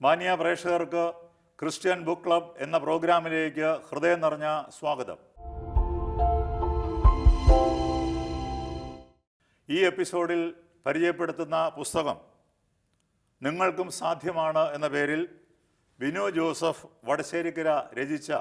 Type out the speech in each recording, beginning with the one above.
മാന്യ പ്രേക്ഷകർക്ക് Christian book club എന്ന പ്രോഗ്രാമിലേക്ക് ഹൃദയം നിറഞ്ഞ സ്വാഗതം ഈ എപ്പിസോഡിൽ പരിചയപ്പെടുത്തുന്ന പുസ്തകം നിങ്ങൾക്കും സാധ്യമാണ് എന്ന പേരിൽ ബിനു ജോസഫ് വടശ്ശേരിക്കര രചിച്ച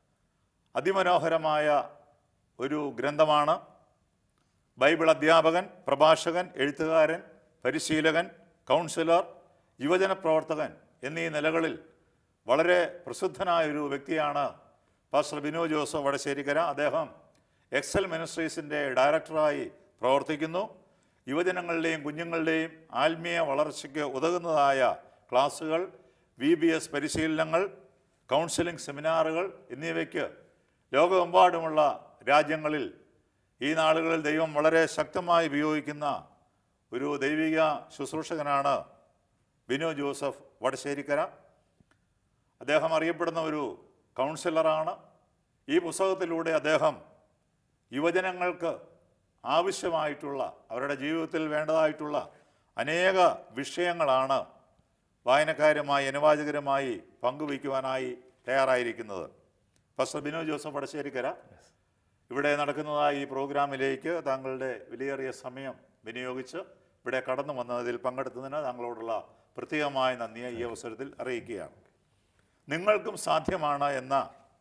അതിമനോഹരമായ ഒരു ഗ്രന്ഥമാണ് ബൈബിൾ അധ്യാപകൻ പ്രഭാഷകൻ എഴുത്തുകാരൻ പരിശീലകൻ കൗൺസിലർ യുവജന പ്രവർത്തകൻ എന്നീ നിലകളിൽ വളരെ പ്രസിദ്ധനായ ഒരു വ്യക്തിയാണ് പാസ്റ്റർ ബിനു ജോസഫ് വടശ്ശേരിക്കര അദ്ദേഹം എക്സൽ മിനിസ്ട്രീസിൻ്റെ ഡയറക്ടറായി പ്രവർത്തിക്കുന്നു യുവജനങ്ങളുടെയും കുഞ്ഞുങ്ങളുടെയും ആത്മീയ വളർച്ചയ്ക്ക് ഉതകുന്നതായ ക്ലാസ്സുകൾ വി ബി എസ് പരിശീലനങ്ങൾ കൗൺസിലിംഗ് സെമിനാറുകൾ എന്നിവയ്ക്ക് ലോകമെമ്പാടുമുള്ള രാജ്യങ്ങളിൽ ഈ നാളുകളിൽ ദൈവം വളരെ ശക്തമായി ഉപയോഗിക്കുന്ന ഒരു ദൈവിക ശുശ്രൂഷകനാണ് ബിനു ജോസഫ് വടശ്ശേരിക്കര അദ്ദേഹം അറിയപ്പെടുന്ന ഒരു കൗൺസിലറാണ് ഈ പുസ്തകത്തിലൂടെ അദ്ദേഹം യുവജനങ്ങൾക്ക് ആവശ്യമായിട്ടുള്ള അവരുടെ ജീവിതത്തിൽ വേണ്ടതായിട്ടുള്ള അനേക വിഷയങ്ങളാണ് വായനക്കാരുമായി അനുവാചകരുമായി പങ്കുവയ്ക്കുവാനായി തയ്യാറായിരിക്കുന്നത് ഫസ്റ്റർ ബിനു ജോസഫ് വടശ്ശേരിക്കര ഇവിടെ നടക്കുന്നതായ ഈ പ്രോഗ്രാമിലേക്ക് താങ്കളുടെ വിലയേറിയ സമയം വിനിയോഗിച്ച് ഇവിടെ കടന്നു വന്നതിൽ പങ്കെടുത്തതിന് താങ്കളോടുള്ള പ്രത്യേകമായ നന്ദിയെ ഈ അവസരത്തിൽ അറിയിക്കുകയാണ് നിങ്ങൾക്കും സാധ്യമാണ് എന്ന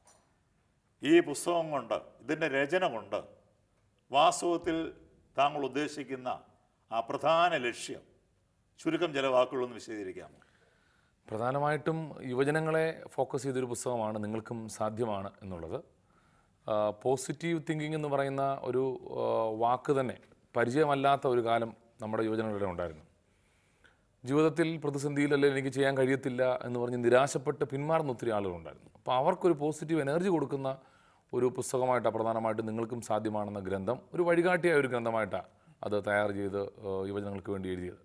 ഈ പുസ്തകം കൊണ്ട് ഇതിൻ്റെ രചന കൊണ്ട് വാസ്തവത്തിൽ താങ്കൾ ഉദ്ദേശിക്കുന്ന ആ പ്രധാന ലക്ഷ്യം ചുരുക്കം ചില വാക്കുകളൊന്ന് വിശദീകരിക്കാമോ പ്രധാനമായിട്ടും യുവജനങ്ങളെ ഫോക്കസ് ചെയ്തൊരു പുസ്തകമാണ് നിങ്ങൾക്കും സാധ്യമാണ് എന്നുള്ളത് പോസിറ്റീവ് തിങ്കിങ് എന്ന് പറയുന്ന ഒരു ആ, വാക്ക് തന്നെ പരിചയമല്ലാത്ത ഒരു കാലം നമ്മുടെ യുവജനങ്ങളുടെ ഉണ്ടായിരുന്നു ജീവിതത്തിൽ പ്രതിസന്ധിയിലല്ലേ എനിക്ക് ചെയ്യാൻ കഴിയത്തില്ല എന്ന് പറഞ്ഞ് നിരാശപ്പെട്ട് പിന്മാറുന്ന ഒത്തിരി ആളുകളുണ്ടായിരുന്നു അപ്പോൾ അവർക്കൊരു പോസിറ്റീവ് എനർജി കൊടുക്കുന്ന ഒരു പുസ്തകമായിട്ടാണ് പ്രധാനമായിട്ടും നിങ്ങൾക്കും സാധ്യമാണെന്ന ഗ്രന്ഥം ഒരു വഴികാട്ടിയായ ഒരു ഗ്രന്ഥമായിട്ടാണ് അത് തയ്യാർ ചെയ്ത് ആ, യുവജനങ്ങൾക്ക് വേണ്ടി എഴുതിയത്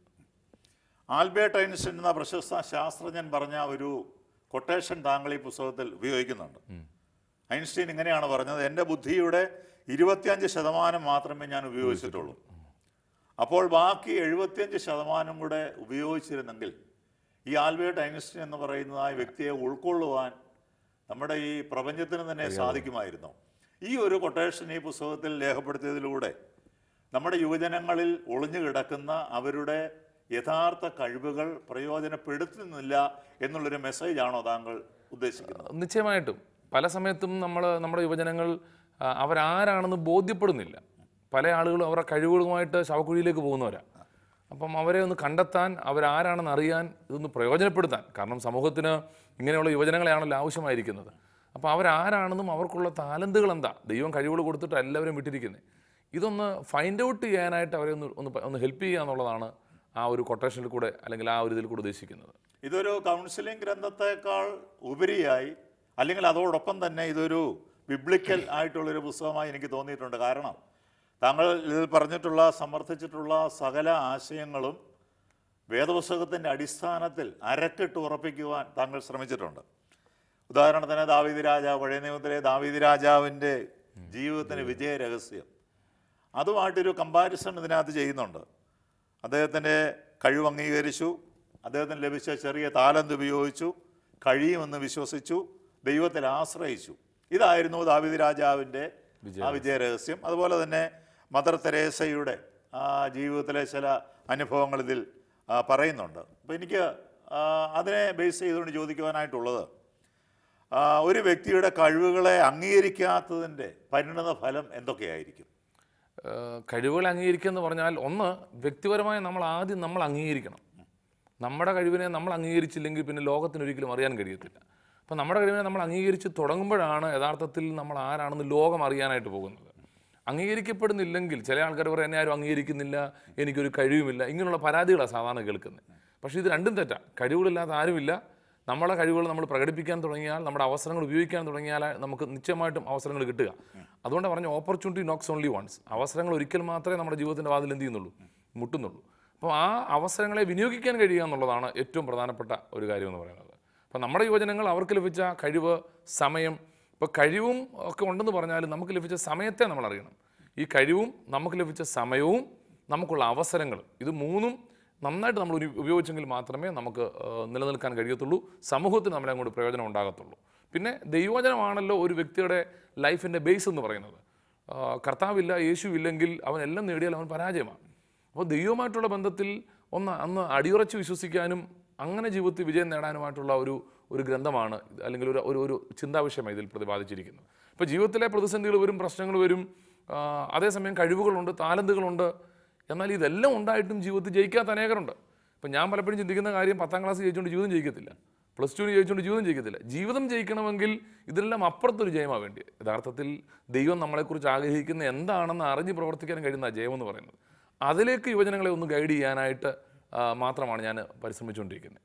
ആൽബർട്ട് ഐൻസ്റ്റീൻ എന്ന പ്രശസ്ത ശാസ്ത്രജ്ഞൻ പറഞ്ഞ ഒരു കൊട്ടേഷൻ താങ്കൾ ഈ പുസ്തകത്തിൽ ഉപയോഗിക്കുന്നുണ്ട് ഐൻസ്റ്റീൻ ഇങ്ങനെയാണ് പറഞ്ഞത് എൻ്റെ ബുദ്ധിയുടെ ഇരുപത്തിയഞ്ച് ശതമാനം മാത്രമേ ഞാൻ ഉപയോഗിച്ചിട്ടുള്ളൂ അപ്പോൾ ബാക്കി എഴുപത്തിയഞ്ച് ശതമാനം കൂടെ ഉപയോഗിച്ചിരുന്നെങ്കിൽ ഈ ആൽബർട്ട് ഐൻസ്റ്റീൻ എന്ന് പറയുന്നതായ വ്യക്തിയെ ഉൾക്കൊള്ളുവാൻ നമ്മുടെ ഈ പ്രപഞ്ചത്തിന് തന്നെ സാധിക്കുമായിരുന്നു ഈ ഒരു കൊട്ടേഷൻ ഈ പുസ്തകത്തിൽ രേഖപ്പെടുത്തിയതിലൂടെ നമ്മുടെ യുവജനങ്ങളിൽ ഒളിഞ്ഞു കിടക്കുന്ന അവരുടെ യഥാർത്ഥ കഴിവുകൾ പ്രയോജനപ്പെടുത്തുന്നില്ല എന്നുള്ളൊരു മെസ്സേജാണോ താങ്കൾ ഉദ്ദേശിക്കുന്നത് നിശ്ചയമായിട്ടും പല സമയത്തും നമ്മൾ നമ്മുടെ യുവജനങ്ങൾ ആ, അവരാരാണെന്ന് ബോധ്യപ്പെടുന്നില്ല പല ആളുകളും അവരുടെ കഴിവുകളുമായിട്ട് ശവക്കുഴിയിലേക്ക് പോകുന്നവരാണ് അപ്പം അവരെ ഒന്ന് കണ്ടെത്താൻ അവരാരാണെന്ന് അറിയാൻ ഇതൊന്ന് പ്രയോജനപ്പെടുത്താൻ കാരണം സമൂഹത്തിന് ഇങ്ങനെയുള്ള യുവജനങ്ങളെയാണല്ലോ ആവശ്യമായിരിക്കുന്നത് അപ്പോൾ അവരാരാണെന്നും അവർക്കുള്ള താലന്തുകൾ എന്താ ദൈവം കഴിവുകൾ കൊടുത്തിട്ട് എല്ലാവരും വിട്ടിരിക്കുന്നത് ഇതൊന്ന് ഫൈൻഡ് ഔട്ട് ചെയ്യാനായിട്ട് അവരെ ഒന്ന് ഒന്ന് പ- ഒന്ന് ഹെൽപ്പ് ചെയ്യുക എന്നുള്ളതാണ് ആ ഒരു കൊട്ടേഷനിൽ കൂടെ അല്ലെങ്കിൽ ആ ഒരു ഇതിൽ കൂടെ ഉദ്ദേശിക്കുന്നത് ഇതൊരു കൗൺസിലിംഗ് ഗ്രന്ഥത്തെക്കാൾ ഉപരിയായി അല്ലെങ്കിൽ അതോടൊപ്പം തന്നെ ഇതൊരു ബിബ്ലിക്കൽ ആയിട്ടുള്ളൊരു പുസ്തകമായി എനിക്ക് തോന്നിയിട്ടുണ്ട് കാരണം താങ്കൾ ഇതിൽ പറഞ്ഞിട്ടുള്ള സമർത്ഥിച്ചിട്ടുള്ള സകല ആശയങ്ങളും വേദപുസ്തകത്തിൻ്റെ അടിസ്ഥാനത്തിൽ അരക്കിട്ട് ഉറപ്പിക്കുവാൻ താങ്കൾ ശ്രമിച്ചിട്ടുണ്ട് ഉദാഹരണത്തിന് ദാവീദ് രാജാവ് പഴയ നിയമത്തിലെ ദാവീദ് രാജാവിൻ്റെ ജീവിതത്തിന് വിജയ രഹസ്യം അതുമായിട്ടൊരു കമ്പാരിസൺ ഇതിനകത്ത് ചെയ്യുന്നുണ്ട് അദ്ദേഹത്തിൻ്റെ കഴിവ് അംഗീകരിച്ചു അദ്ദേഹത്തിന് ലഭിച്ച ചെറിയ താലന്ത് ഉപയോഗിച്ചു കഴിയുമെന്ന് വിശ്വസിച്ചു ദൈവത്തിൽ ആശ്രയിച്ചു ഇതായിരുന്നു ദാവീദ് രാജാവിൻ്റെ ആ വിജയ രഹസ്യം അതുപോലെ തന്നെ മദർ തെരേസയുടെ ആ ജീവിതത്തിലെ ചില അനുഭവങ്ങൾ ഇതിൽ ആ, പറയുന്നുണ്ട് അപ്പോൾ എനിക്ക് ആ, അതിനെ ബേസ് ചെയ്തുകൊണ്ട് ചോദിക്കുവാനായിട്ടുള്ളത് ആ, ഒരു വ്യക്തിയുടെ കഴിവുകളെ അംഗീകരിക്കാത്തതിൻ്റെ പരിണത ഫലം എന്തൊക്കെയായിരിക്കും ഏഹ് കഴിവുകളെ അംഗീകരിക്കുക എന്ന് പറഞ്ഞാൽ ഒന്ന് വ്യക്തിപരമായി നമ്മൾ ആദ്യം നമ്മൾ അംഗീകരിക്കണം നമ്മുടെ കഴിവിനെ നമ്മൾ അംഗീകരിച്ചില്ലെങ്കിൽ പിന്നെ ലോകത്തിന് ഒരിക്കലും അറിയാൻ കഴിയത്തില്ല അപ്പം നമ്മുടെ കഴിവിനെ നമ്മൾ അംഗീകരിച്ച് തുടങ്ങുമ്പോഴാണ് യഥാർത്ഥത്തിൽ നമ്മൾ ആരാണെന്ന് ലോകം അറിയാനായിട്ട് പോകുന്നത് അംഗീകരിക്കപ്പെടുന്നില്ലെങ്കിൽ ചില ആൾക്കാർ പറയും എന്നെ ആരും അംഗീകരിക്കുന്നില്ല എനിക്കൊരു കഴിവുമില്ല ഇങ്ങനെയുള്ള പരാതികളാണ് സാധാരണ കേൾക്കുന്നത് പക്ഷേ ഇത് രണ്ടും തെറ്റാണ് കഴിവുകളില്ലാത്ത ആരുമില്ല നമ്മളെ കഴിവുകൾ നമ്മൾ പ്രകടിപ്പിക്കാൻ തുടങ്ങിയാൽ നമ്മുടെ അവസരങ്ങൾ ഉപയോഗിക്കാൻ തുടങ്ങിയാൽ നമുക്ക് നിശ്ചയമായിട്ടും അവസരങ്ങൾ കിട്ടുക അതുകൊണ്ട് പറഞ്ഞ ഓപ്പർച്യൂണിറ്റി നോക്സ് ഓൺലി വൺസ് അവസരങ്ങൾ ഒരിക്കൽ മാത്രമേ നമ്മുടെ ജീവിതത്തിൻ്റെ വാതിൽ എന്ത് ചെയ്യുന്നുള്ളൂ മുട്ടുന്നുള്ളൂ അപ്പോൾ ആ അവസരങ്ങളെ വിനിയോഗിക്കാൻ കഴിയുക എന്നുള്ളതാണ് ഏറ്റവും പ്രധാനപ്പെട്ട ഒരു കാര്യം എന്ന് പറയുന്നത് അപ്പോൾ നമ്മുടെ യുവജനങ്ങൾ അവർക്ക് ലഭിച്ച കഴിവ് സമയം ഇപ്പോൾ കഴിവും ഒക്കെ ഉണ്ടെന്ന് പറഞ്ഞാലും നമുക്ക് ലഭിച്ച സമയത്തെ നമ്മൾ അറിയണം ഈ കഴിവും നമുക്ക് ലഭിച്ച സമയവും നമുക്കുള്ള അവസരങ്ങളും ഇത് മൂന്നും നന്നായിട്ട് നമ്മൾ ഒരു- ഉപയോഗിച്ചെങ്കിൽ മാത്രമേ നമുക്ക് ആ, നിലനിൽക്കാൻ കഴിയത്തുള്ളൂ സമൂഹത്തിന് നമ്മളെ അങ്ങോട്ട് പ്രയോജനം ഉണ്ടാകത്തുള്ളൂ പിന്നെ ദൈവവചനമാണല്ലോ ഒരു വ്യക്തിയുടെ ലൈഫിൻ്റെ ബേസ് എന്ന് പറയുന്നത് ആ, കർത്താവില്ല യേശു ഇല്ലെങ്കിൽ അവൻ എല്ലാം നേടിയാൽ അവൻ പരാജയമാണ് അപ്പോൾ ദൈവവുമായിട്ടുള്ള ബന്ധത്തിൽ ഒന്ന് അന്ന് അടിയുറച്ച് വിശ്വസിക്കാനും അങ്ങനെ ജീവിതത്തിൽ വിജയം നേടാനുമായിട്ടുള്ള ഒരു ഒരു ഗ്രന്ഥമാണ് ഇത് അല്ലെങ്കിൽ ഒരു ഒരു ഒരു ചിന്താവിഷയമായി ഇതിൽ പ്രതിപാദിച്ചിരിക്കുന്നത് ഇപ്പോൾ ജീവിതത്തിലെ പ്രതിസന്ധികൾ വരും പ്രശ്നങ്ങൾ വരും ആ, അതേസമയം കഴിവുകളുണ്ട് താലന്തുകളുണ്ട് എന്നാൽ ഇതെല്ലാം ഉണ്ടായിട്ടും ജീവിതത്തിൽ ജയിക്കാത്ത അനേകരുണ്ട് ഇപ്പം ഞാൻ പലപ്പോഴും ചിന്തിക്കുന്ന കാര്യം പത്താം ക്ലാസ് ജയിച്ചുകൊണ്ട് ജീവിതം ജയിക്കത്തില്ല പ്ലസ് ടുവിന് ജയിച്ചുകൊണ്ട് ജീവിതം ജയിക്കത്തില്ല ജീവിതം ജയിക്കണമെങ്കിൽ ഇതെല്ലാം അപ്പുറത്തൊരു ജയമാണ് വേണ്ടി യഥാർത്ഥത്തിൽ ദൈവം നമ്മളെക്കുറിച്ച് ആഗ്രഹിക്കുന്ന എന്താണെന്ന് അറിഞ്ഞ് പ്രവർത്തിക്കാൻ കഴിയുന്ന ജയം എന്ന് പറയുന്നത് അതിലേക്ക് യുവജനങ്ങളെ ഒന്ന് ഗൈഡ് ചെയ്യാനായിട്ട് ആ, മാത്രമാണ് ഞാൻ പരിശ്രമിച്ചുകൊണ്ടിരിക്കുന്നത്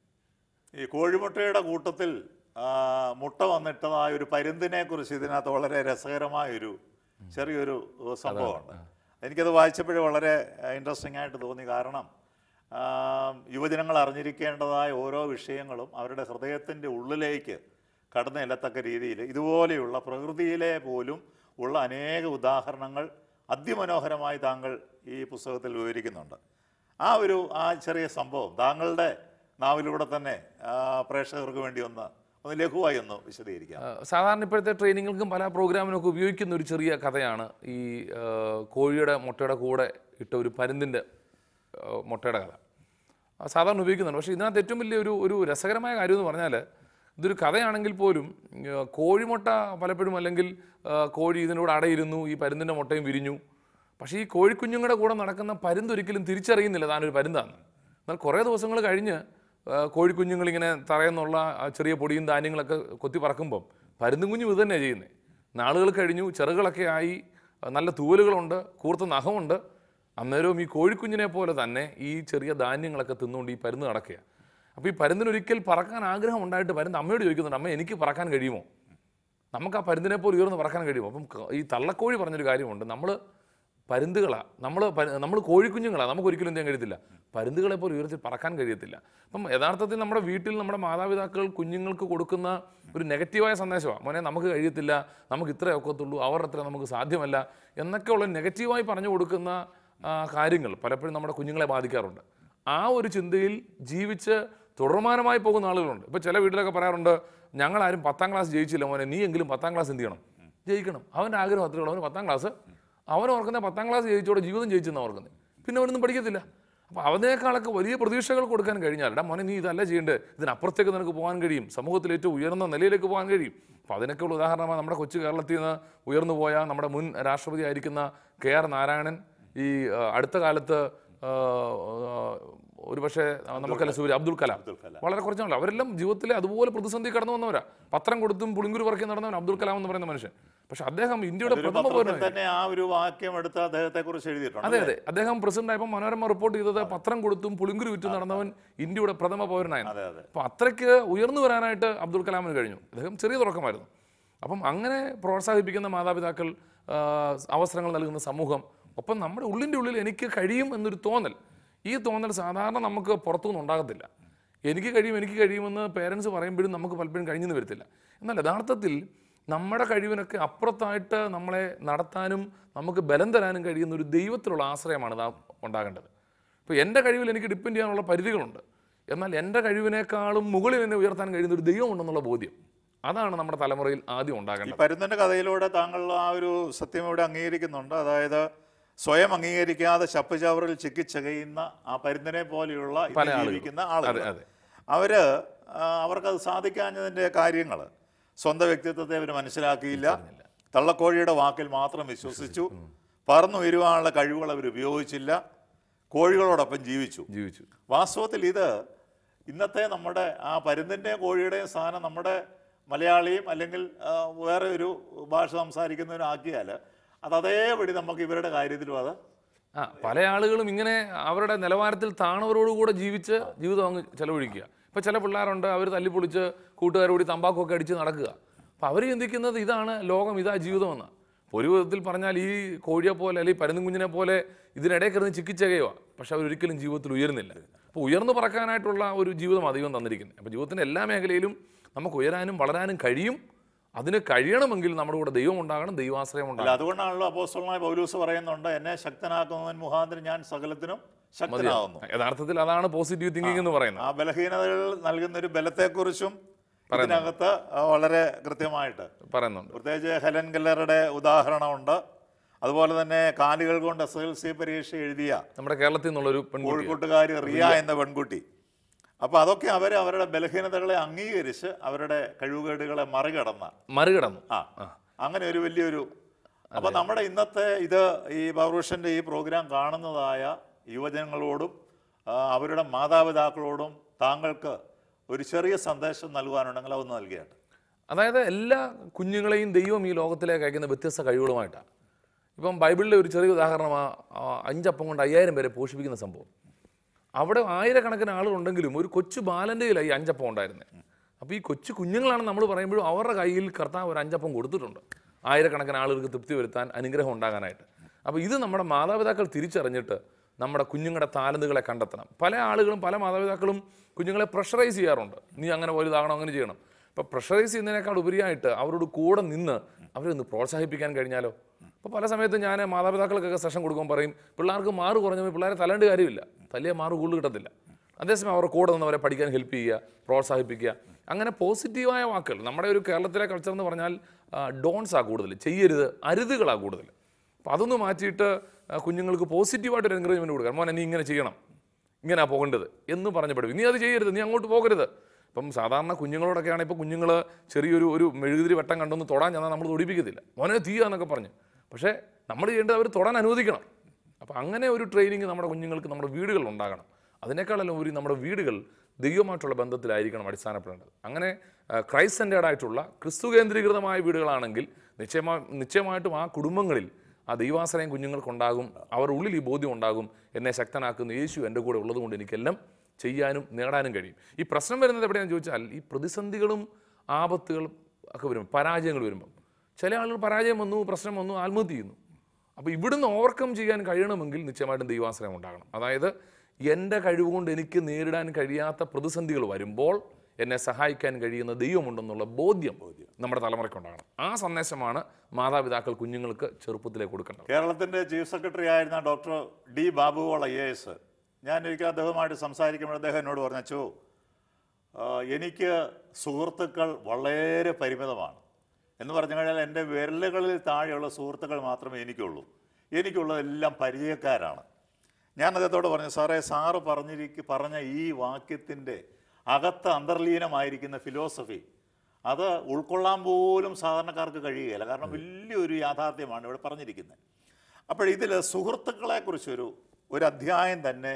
ഈ കോഴിമുട്ടയുടെ കൂട്ടത്തിൽ ആ, മുട്ട വന്നിട്ടതായ ഒരു പരുന്തിനെ കുറിച്ച് ഇതിനകത്ത് വളരെ രസകരമായൊരു ചെറിയൊരു ഏഹ്, സംഭവമുണ്ട് എനിക്കത് വായിച്ചപ്പോഴേ വളരെ ഇൻട്രസ്റ്റിംഗ് ആയിട്ട് തോന്നി കാരണം ആ, യുവജനങ്ങൾ അറിഞ്ഞിരിക്കേണ്ടതായ ഓരോ വിഷയങ്ങളും അവരുടെ ഹൃദയത്തിൻ്റെ ഉള്ളിലേക്ക് കടന്നു ചെല്ലത്തക്ക രീതിയിൽ ഇതുപോലെയുള്ള പ്രകൃതിയിലെ പോലും ഉള്ള അനേക ഉദാഹരണങ്ങൾ അതിമനോഹരമായി താങ്കൾ ഈ പുസ്തകത്തിൽ വിവരിക്കുന്നുണ്ട് ആ ഒരു ആ ചെറിയ സംഭവം താങ്കളുടെ നാവിലൂടെ തന്നെ ആ, പ്രേക്ഷകർക്ക് വേണ്ടി ഒന്ന് ഒന്ന് ലഘുവായി ഒന്ന് വിശദീകരിക്കാം ആ, സാധാരണ ഇപ്പോഴത്തെ ട്രെയിനിങ്ങുകൾക്കും പല പ്രോഗ്രാമിനൊക്കെ ഉപയോഗിക്കുന്ന ഒരു ചെറിയ കഥയാണ് ഈ ആ, കോഴിയുടെ മുട്ടയുടെ കൂടെ ഇട്ട ഒരു പരുന്തിൻ്റെ ആ, മുട്ടയുടെ കഥ ആ, സാധാരണ ഉപയോഗിക്കുന്നുണ്ട് പക്ഷേ ഇതിനകത്ത് ഏറ്റവും വലിയ ഒരു ഒരു രസകരമായ കാര്യം എന്ന് പറഞ്ഞാൽ ഇതൊരു കഥയാണെങ്കിൽ പോലും ആ, കോഴിമുട്ട പലപ്പോഴും അല്ലെങ്കിൽ ആ, കോഴി ഇതിനോട് അടയിരുന്നു ഈ പരുന്തിൻ്റെ മുട്ടയും വിരിഞ്ഞു പക്ഷേ ഈ കോഴിക്കുഞ്ഞുങ്ങളുടെ കൂടെ നടക്കുന്ന പരുന്തൊരിക്കലും തിരിച്ചറിയുന്നില്ല താനൊരു പരുന്താണ് എന്നാൽ കുറേ ദിവസങ്ങൾ കഴിഞ്ഞ് ആ, കോഴിക്കുഞ്ഞുങ്ങളിങ്ങനെ തറയെന്നുള്ള ആ ചെറിയ പൊടിയും ധാന്യങ്ങളൊക്കെ കൊത്തി പറക്കുമ്പം പരുന്തും കുഞ്ഞും ഇത് തന്നെയാണ് ചെയ്യുന്നത് നാളുകൾ കഴിഞ്ഞു ചെറുകളൊക്കെ ആയി ആ, നല്ല തൂവലുകളുണ്ട് കൂർത്ത നഖമുണ്ട് അന്നേരവും ഈ കോഴിക്കുഞ്ഞിനെ പോലെ തന്നെ ഈ ചെറിയ ധാന്യങ്ങളൊക്കെ തിന്നുകൊണ്ട് ഈ പരുന്ന് നടക്കുക അപ്പോൾ ഈ പരുന്തിനൊരിക്കൽ പറക്കാൻ ആഗ്രഹം ഉണ്ടായിട്ട് പരുന്ത് അമ്മയോട് ചോദിക്കുന്നുണ്ട് അമ്മ എനിക്ക് പറക്കാൻ കഴിയുമോ നമുക്ക് ആ പരുന്തിനെ പോലെ ഉയർന്ന് പറക്കാൻ കഴിയുമോ അപ്പം ക- ഈ തള്ളക്കോഴി പറഞ്ഞൊരു കാര്യമുണ്ട് നമ്മൾ പരുന്തുകളാ നമ്മൾ നമ്മൾ കോഴിക്കുഞ്ഞുങ്ങളാ നമുക്ക് ഒരിക്കലും എന്ത് ചെയ്യാൻ കഴിയത്തില്ല പരുന്തുകളെ പോലെ ഉയർത്തി പറക്കാൻ കഴിയത്തില്ല അപ്പം യഥാർത്ഥത്തിൽ നമ്മുടെ വീട്ടിൽ നമ്മുടെ മാതാപിതാക്കൾ കുഞ്ഞുങ്ങൾക്ക് കൊടുക്കുന്ന ഒരു നെഗറ്റീവായ സന്ദേശമാണ് മോനെ നമുക്ക് കഴിയത്തില്ല നമുക്ക് ഇത്രേ ഒക്കത്തുള്ളൂ അവർ അത്ര നമുക്ക് സാധ്യമല്ല എന്നൊക്കെയുള്ള നെഗറ്റീവായി പറഞ്ഞു കൊടുക്കുന്ന ആ, കാര്യങ്ങൾ പലപ്പോഴും നമ്മുടെ കുഞ്ഞുങ്ങളെ ബാധിക്കാറുണ്ട് ആ ഒരു ചിന്തയിൽ ജീവിച്ച് തുടർമാനമായി പോകുന്ന ആളുകളുണ്ട് ഇപ്പോൾ ചില വീട്ടിലൊക്കെ പറയാറുണ്ട് ഞങ്ങളാരും പത്താം ക്ലാസ് ജയിച്ചില്ല മോനെ നീ എങ്കിലും പത്താം ക്ലാസ് എന്ത് ചെയ്യണം ജയിക്കണം അവൻ്റെ ആഗ്രഹം അത്രേ ഉള്ളൂ അവന് പത്താം ക്ലാസ് അവൻ ഓർക്കുന്ന പത്താം ക്ലാസ് ജയിച്ചോടെ ജീവിതം ജയിച്ചെന്നാണ് ഓർക്കുന്നത് പിന്നെ അവനൊന്നും പഠിക്കത്തില്ല അപ്പോൾ അവനേക്കാളൊക്കെ വലിയ പ്രതീക്ഷകൾ കൊടുക്കാൻ കഴിഞ്ഞാൽ എടാ മോനെ നീ ഇതല്ല ചെയ്യേണ്ടത് ഇതിനപ്പുറത്തേക്ക് നിനക്ക് പോകാൻ കഴിയും സമൂഹത്തിൽ ഏറ്റവും ഉയർന്ന നിലയിലേക്ക് പോകാൻ കഴിയും അപ്പോൾ അതിനൊക്കെയുള്ള ഉദാഹരണമാണ് നമ്മുടെ കൊച്ചു കേരളത്തിൽ നിന്ന് ഉയർന്നു പോയ നമ്മുടെ മുൻ രാഷ്ട്രപതി ആയിരിക്കുന്ന കെ ആർ നാരായണൻ ഈ ആ, അടുത്ത കാലത്ത് ആ, ആ, ഒരുപക്ഷെ നമുക്കല്ല സൂര്യ അബ്ദുൽ കലാം അബ്ദുൽ കലാം. വളരെ കുറച്ചാണല്ലോ അവരെല്ലാം ജീവിതത്തിലെ അതുപോലെ പ്രതിസന്ധി കടന്നു വന്നവരാ പത്രം കൊടുത്തും പുളിങ്കുരു പറക്കി നടന്നവൻ അബ്ദുൽ കലാം എന്ന് പറയുന്ന മനുഷ്യൻ പക്ഷെ അദ്ദേഹം ഇന്ത്യയുടെ ഒരു പ്രഥമ പത്രത്തിൽ പൗരനായി തന്നെ ആ ഒരു വാക്യം എടുത്ത് അദ്ദേഹത്തെ കുറിച്ച് എഴുതിയിട്ടുണ്ട് അതെ അതെ അദ്ദേഹം പ്രസിഡന്റ് ആയപ്പോൾ മനോരമ റിപ്പോർട്ട് ചെയ്തത് പത്രം കൊടുത്തും പുളിങ്കുരു വിറ്റും നടന്നവൻ ഇന്ത്യയുടെ പ്രഥമ പൗരനായിരുന്നു അതെ അതെ അപ്പോൾ അത്രയ്ക്ക് ഉയർന്നു വരാനായിട്ട് അബ്ദുൽ കലാമിന് കഴിഞ്ഞു അദ്ദേഹം ചെറിയ തുടക്കമായിരുന്നു അപ്പം അങ്ങനെ പ്രോത്സാഹിപ്പിക്കുന്ന മാതാപിതാക്കൾ ആ, അവസരങ്ങൾ നൽകുന്ന സമൂഹം ഒപ്പം നമ്മുടെ ഉള്ളിൻ്റെ ഉള്ളിൽ എനിക്ക് കഴിയും എന്നൊരു തോന്നൽ ഈ തോന്നൽ സാധാരണ നമുക്ക് പുറത്തുനിന്ന് ഉണ്ടാകത്തില്ല എനിക്ക് കഴിയും എനിക്ക് കഴിയുമെന്ന് പേരൻസ് പറയുമ്പോഴും നമുക്ക് പലപ്പോഴും കഴിഞ്ഞെന്ന് വരത്തില്ല എന്നാൽ യഥാർത്ഥത്തിൽ നമ്മുടെ കഴിവിനൊക്കെ അപ്പുറത്തായിട്ട് നമ്മളെ നടത്താനും നമുക്ക് ബലം തരാനും കഴിയുന്ന ഒരു ദൈവത്തിലുള്ള ആശ്രയമാണ് നാം ഉണ്ടാകേണ്ടത് ഇപ്പോൾ എൻ്റെ കഴിവിൽ എനിക്ക് ഡിപ്പെൻഡ് ചെയ്യാനുള്ള പരിധികളുണ്ട് എന്നാൽ എൻ്റെ കഴിവിനേക്കാളും മുകളിൽ എന്നെ ഉയർത്താൻ കഴിയുന്ന ഒരു ദൈവം ഉണ്ടെന്നുള്ള ബോധ്യം അതാണ് നമ്മുടെ തലമുറയിൽ ആദ്യം ഈ ഉണ്ടാകേണ്ടത് പരുന്തിന്റെ കഥയിലൂടെ താങ്കൾ ആ ഒരു സത്യം ഇവിടെ അംഗീകരിക്കുന്നുണ്ട് അതായത് സ്വയം അംഗീകരിക്കാതെ ചപ്പുചവറിൽ ചിക്കിച്ചകയുന്ന ആ പരുന്തിനെ പോലെയുള്ള ഇന്ന് പല ആളുകളും. ജീവിക്കുന്ന ആളുകൾ അതെ അതെ അവര് ആ, അവർക്കത് സാധിക്കാഞ്ഞതിന്റെ കാര്യങ്ങൾ സ്വന്തം വ്യക്തിത്വത്തെ അവർ മനസ്സിലാക്കിയില്ല തള്ളക്കോഴിയുടെ വാക്കിൽ മാത്രം വിശ്വസിച്ചു പറന്നുയരുവാനുള്ള കഴിവുകൾ അവർ ഉപയോഗിച്ചില്ല കോഴികളോടൊപ്പം ജീവിച്ചു ജീവിച്ചു വാസ്തവത്തിൽ ഇത് ഇന്നത്തെ നമ്മുടെ ആ പരുന്തിൻ്റെയും കോഴിയുടെയും സ്ഥാനം നമ്മുടെ മലയാളിയും അല്ലെങ്കിൽ ആ, വേറെ ഒരു ഭാഷ സംസാരിക്കുന്നവരും ആക്കിയാൽ അത് അതേപടി നമുക്ക് ഇവരുടെ കാര്യത്തിലും അത് ആ പല ആളുകളും ഇങ്ങനെ അവരുടെ നിലവാരത്തിൽ താണവരോടുകൂടെ ജീവിച്ച് ജീവിതം അങ്ങ് ചെലവഴിക്കുക ഇപ്പം ചില പിള്ളേരുണ്ട് അവർ തല്ലിപ്പൊളിച്ച് കൂട്ടുകാരോടി തമ്പാക്കൊക്കെ അടിച്ച് നടക്കുക അപ്പം അവർ ചിന്തിക്കുന്നത് ഇതാണ് ലോകം ഇതാ ജീവിതമെന്ന് ഒരു വിധത്തിൽ പറഞ്ഞാൽ ഈ കോഴിയെ പോലെ അല്ലെങ്കിൽ പരുന്നും കുഞ്ഞിനെ പോലെ ഇതിനിടയിൽ കിടന്ന് ചിക്കിച്ചകയുക പക്ഷെ അവരൊരിക്കലും ജീവിതത്തിൽ ഉയരുന്നില്ല അപ്പോൾ ഉയർന്നു പറക്കാനായിട്ടുള്ള ഒരു ജീവിതമാണ് ദൈവം തന്നിരിക്കുന്നത് അപ്പോൾ ജീവിതത്തിൻ്റെ എല്ലാ മേഖലയിലും നമുക്ക് ഉയരാനും വളരാനും കഴിയും അതിന് കഴിയണമെങ്കിൽ നമ്മുടെ കൂടെ ദൈവം ഉണ്ടാകണം ദൈവാശ്രയം അല്ല ഉണ്ടാകണം അതുകൊണ്ടാണല്ലോ അപ്പോസ്തലനായ പൗലൂസ് പറയുന്നുണ്ട് എന്നെ ശക്തനാക്കുന്നവൻ മുഖാന്തരം ഞാൻ സകലത്തിനും ശക്തനാവുന്നു യഥാർത്ഥത്തിൽ അതാണ് പോസിറ്റീവ് തിങ്കിങ് എന്ന് പറയുന്നത് ആ ബലഹീനതകൾ നൽകുന്ന ഒരു ബലത്തെക്കുറിച്ചും ഇതിനകത്ത് വളരെ കൃത്യമായിട്ട് പറയുന്നുണ്ട് പ്രത്യേകിച്ച് ഹെലൻ കെല്ലറുടെ ഉദാഹരണമുണ്ട് അതുപോലെ തന്നെ കാലുകൾ കൊണ്ട് എസ് എൽ സി പരീക്ഷ എഴുതിയ നമ്മുടെ കേരളത്തിൽ നിന്നുള്ളൊരു പെൺകുട്ടി കോഴിക്കോട്ടുകാരി റിയ എന്ന പെൺകുട്ടി അപ്പോൾ അതൊക്കെ അവർ അവരുടെ ബലഹീനതകളെ അംഗീകരിച്ച് അവരുടെ കഴിവുകേടുകളെ മറികടന്ന മറികടന്നു ആ അങ്ങനെ ഒരു വലിയൊരു അപ്പോൾ നമ്മുടെ ഇന്നത്തെ ഇത് ഈ ബാബുഷൻ്റെ ഈ പ്രോഗ്രാം കാണുന്നതായ യുവജനങ്ങളോടും ആ, അവരുടെ മാതാപിതാക്കളോടും താങ്കൾക്ക് ഒരു ചെറിയ സന്ദേശം നൽകുവാനുണ്ടെങ്കിൽ അതൊന്ന് നൽകിയാട്ടെ അതായത് എല്ലാ കുഞ്ഞുങ്ങളെയും ദൈവം ഈ ലോകത്തിലേക്ക് അയക്കുന്ന വ്യത്യസ്ത കഴിവുകളുമായിട്ടാണ് ഇപ്പം ബൈബിളിലെ ഒരു ചെറിയ ഉദാഹരണം ആ ആ അഞ്ചപ്പം കൊണ്ട് അയ്യായിരം പേരെ പോഷിപ്പിക്കുന്ന സംഭവം അവിടെ ആയിരക്കണക്കിന് ആളുകളുണ്ടെങ്കിലും ഒരു കൊച്ചു ബാലൻ്റെ കയ്യിലാണ് ഈ അഞ്ചപ്പം ഉണ്ടായിരുന്നത് അപ്പോൾ ഈ കൊച്ചു കുഞ്ഞുങ്ങളാണ് നമ്മൾ പറയുമ്പോഴും അവരുടെ കയ്യിൽ കർത്താവ് ഒരു അഞ്ചപ്പം കൊടുത്തിട്ടുണ്ട് ആയിരക്കണക്കിന് ആളുകൾക്ക് തൃപ്തി വരുത്താൻ അനുഗ്രഹം ഉണ്ടാകാനായിട്ട് അപ്പോൾ ഇത് നമ്മുടെ മാതാപിതാക്കൾ തിരിച്ചറിഞ്ഞിട്ട് നമ്മുടെ കുഞ്ഞുങ്ങളുടെ താലന്തുകളെ കണ്ടെത്തണം പല ആളുകളും പല മാതാപിതാക്കളും കുഞ്ഞുങ്ങളെ പ്രഷറൈസ് ചെയ്യാറുണ്ട് നീ അങ്ങനെ വലുതാകണം അങ്ങനെ ചെയ്യണം അപ്പോൾ പ്രഷറൈസ് ചെയ്യുന്നതിനേക്കാൾ ഉപരിയായിട്ട് അവരോട് കൂടെ നിന്ന് അവരെ ഒന്ന് പ്രോത്സാഹിപ്പിക്കാൻ കഴിഞ്ഞാലോ അപ്പോൾ പല സമയത്ത് ഞാൻ മാതാപിതാക്കൾക്കൊക്കെ സെഷൻ കൊടുക്കുമ്പോൾ പറയും പിള്ളേർക്ക് മാറ് കുറഞ്ഞപ്പോൾ പിള്ളേരെ തലേണ്ട കാര്യമില്ല തല്ലിയ മാറ് കൂടുതൽ കിട്ടത്തില്ല അതേസമയം അവരുടെ കൂടെ നിന്ന് അവരെ പഠിക്കാൻ ഹെൽപ്പ് ചെയ്യുക പ്രോത്സാഹിപ്പിക്കുക അങ്ങനെ പോസിറ്റീവായ വാക്കുകൾ നമ്മുടെ ഒരു കേരളത്തിലെ കൾച്ചർ എന്ന് പറഞ്ഞാൽ ഡോൺസാണ് കൂടുതൽ ചെയ്യരുത് അരുതുകളാണ് കൂടുതൽ അപ്പോൾ അതൊന്ന് മാറ്റിയിട്ട് ആ, കുഞ്ഞുങ്ങൾക്ക് പോസിറ്റീവായിട്ടൊരു എൻകറേജ്മെൻറ്റ് കൊടുക്കുക മോനെ നീ ഇങ്ങനെ ചെയ്യണം ഇങ്ങനെ പോകേണ്ടത് എന്ന് പറഞ്ഞ് പഠിപ്പിക്കും നീ അത് ചെയ്യരുത് നീ അങ്ങോട്ട് പോകരുത് ഇപ്പം സാധാരണ കുഞ്ഞുങ്ങളോടൊക്കെയാണ് ഇപ്പോൾ കുഞ്ഞുങ്ങൾ ചെറിയൊരു ഒരു മെഴുകുതിരി വെട്ടം കണ്ടൊന്ന് തൊടാൻ ചെന്നാൽ നമ്മൾ തൊടിപ്പിക്കത്തില്ല മോനെ തീയാന്നൊക്കെ പറഞ്ഞ് പക്ഷേ നമ്മൾ ചെയ്യേണ്ടത് അവർ തൊടാൻ അനുവദിക്കണം അപ്പോൾ അങ്ങനെ ഒരു ട്രെയിനിങ് നമ്മുടെ കുഞ്ഞുങ്ങൾക്ക് നമ്മുടെ വീടുകളിൽ ഉണ്ടാകണം അതിനേക്കാളെല്ലാം ഉപരി നമ്മുടെ വീടുകൾ ദൈവമായിട്ടുള്ള ബന്ധത്തിലായിരിക്കണം അടിസ്ഥാനപ്പെടേണ്ടത് അങ്ങനെ ക്രൈസ്റ്റ് സെൻറ്റേഡ് ആയിട്ടുള്ള ക്രിസ്തു കേന്ദ്രീകൃതമായ വീടുകളാണെങ്കിൽ നിശ്ചയമാ നിശ്ചയമായിട്ടും ആ കുടുംബങ്ങളിൽ ആ ദൈവാശ്രയം കുഞ്ഞുങ്ങൾക്കുണ്ടാകും അവരുടെ ഉള്ളിൽ ഈ ബോധ്യം ഉണ്ടാകും എന്നെ ശക്തനാക്കുന്ന യേശു എൻ്റെ കൂടെ ഉള്ളതുകൊണ്ട് എനിക്കെല്ലാം ചെയ്യാനും നേടാനും കഴിയും ഈ പ്രശ്നം വരുന്നത് എവിടെയാണെന്ന് ചോദിച്ചാൽ ഈ പ്രതിസന്ധികളും ആപത്തുകളും ഒക്കെ വരും പരാജയങ്ങൾ വരുമ്പം ചില ആളുകൾ പരാജയം വന്നു പ്രശ്നം വന്നു ആത്മഹത്യ ചെയ്യുന്നു അപ്പോൾ ഇവിടുന്ന് ഓവർകം ചെയ്യാൻ കഴിയണമെങ്കിൽ നിശ്ചയമായിട്ടും ദൈവാശ്രയം ഉണ്ടാകണം അതായത് എൻ്റെ കഴിവുകൊണ്ട് എനിക്ക് നേരിടാൻ കഴിയാത്ത പ്രതിസന്ധികൾ വരുമ്പോൾ എന്നെ സഹായിക്കാൻ കഴിയുന്ന ദൈവമുണ്ടെന്നുള്ള ബോധ്യം നമ്മുടെ തലമുറയ്ക്ക് ഉണ്ടാകണം ആ സന്ദേശമാണ് മാതാപിതാക്കൾ കുഞ്ഞുങ്ങൾക്ക് ചെറുപ്പത്തിലേ കൊടുക്കേണ്ടത് കേരളത്തിൻ്റെ ചീഫ് സെക്രട്ടറി ആയിരുന്ന doctor D Babu Paul I A S ഞാൻ ഒരിക്കൽ അദ്ദേഹവുമായിട്ട് സംസാരിക്കുമ്പോൾ അദ്ദേഹം എന്നോട് പറഞ്ഞു അച്ചോ ആ, എനിക്ക് സുഹൃത്തുക്കൾ വളരെ പരിമിതമാണ് എന്ന് പറഞ്ഞു കഴിഞ്ഞാൽ എൻ്റെ വിരലുകളിൽ താഴെയുള്ള സുഹൃത്തുക്കൾ മാത്രമേ എനിക്കുള്ളൂ എനിക്കുള്ളതെല്ലാം പരിചയക്കാരാണ് ഞാൻ അദ്ദേഹത്തോട് പറഞ്ഞു സാറേ സാറ് പറഞ്ഞിരിക്ക പറഞ്ഞ ഈ വാക്യത്തിൻ്റെ അകത്ത് അന്തർലീനമായിരിക്കുന്ന ഫിലോസഫി അത് ഉൾക്കൊള്ളാൻ പോലും സാധാരണക്കാർക്ക് കഴിയുകയില്ല കാരണം വലിയൊരു യാഥാർത്ഥ്യമാണ് ഇവിടെ പറഞ്ഞിരിക്കുന്നത് അപ്പോൾ ഇതിൽ സുഹൃത്തുക്കളെക്കുറിച്ചൊരു ഒരു അധ്യായം തന്നെ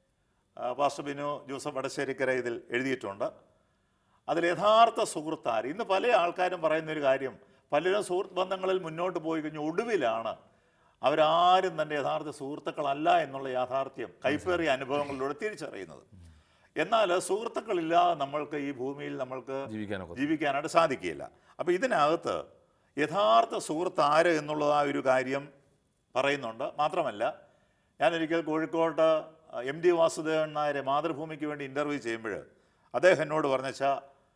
ആ, പാസ്റ്റർ ബിനു ജോസഫ് വടശ്ശേരിക്കര ഇതിൽ എഴുതിയിട്ടുണ്ട് അതിൽ യഥാർത്ഥ സുഹൃത്താര് ഇന്ന് പല ആൾക്കാരും പറയുന്ന ഒരു കാര്യം പലരും സുഹൃത്ത് ബന്ധങ്ങളിൽ മുന്നോട്ട് പോയി കഴിഞ്ഞ് ഒടുവിലാണ് അവരാരും തൻ്റെ യഥാർത്ഥ സുഹൃത്തുക്കളല്ല എന്നുള്ള യാഥാർത്ഥ്യം കൈപ്പേറിയ അനുഭവങ്ങളിലൂടെ തിരിച്ചറിയുന്നത് എന്നാൽ സുഹൃത്തുക്കളില്ലാതെ നമ്മൾക്ക് ഈ ഭൂമിയിൽ നമ്മൾക്ക് ജീവിക്കാനൊക്കെ ജീവിക്കാനായിട്ട് സാധിക്കില്ല അപ്പോൾ ഇതിനകത്ത് യഥാർത്ഥ സുഹൃത്ത് ആര് എന്നുള്ള ആ ഒരു കാര്യം പറയുന്നുണ്ട് മാത്രമല്ല ഞാനൊരിക്കൽ കോഴിക്കോട്ട് എം ഡി വാസുദേവൻ നായരെ മാതൃഭൂമിക്ക് വേണ്ടി ഇൻ്റർവ്യൂ ചെയ്യുമ്പോൾ അദ്ദേഹം എന്നോട് പറഞ്ഞാൽ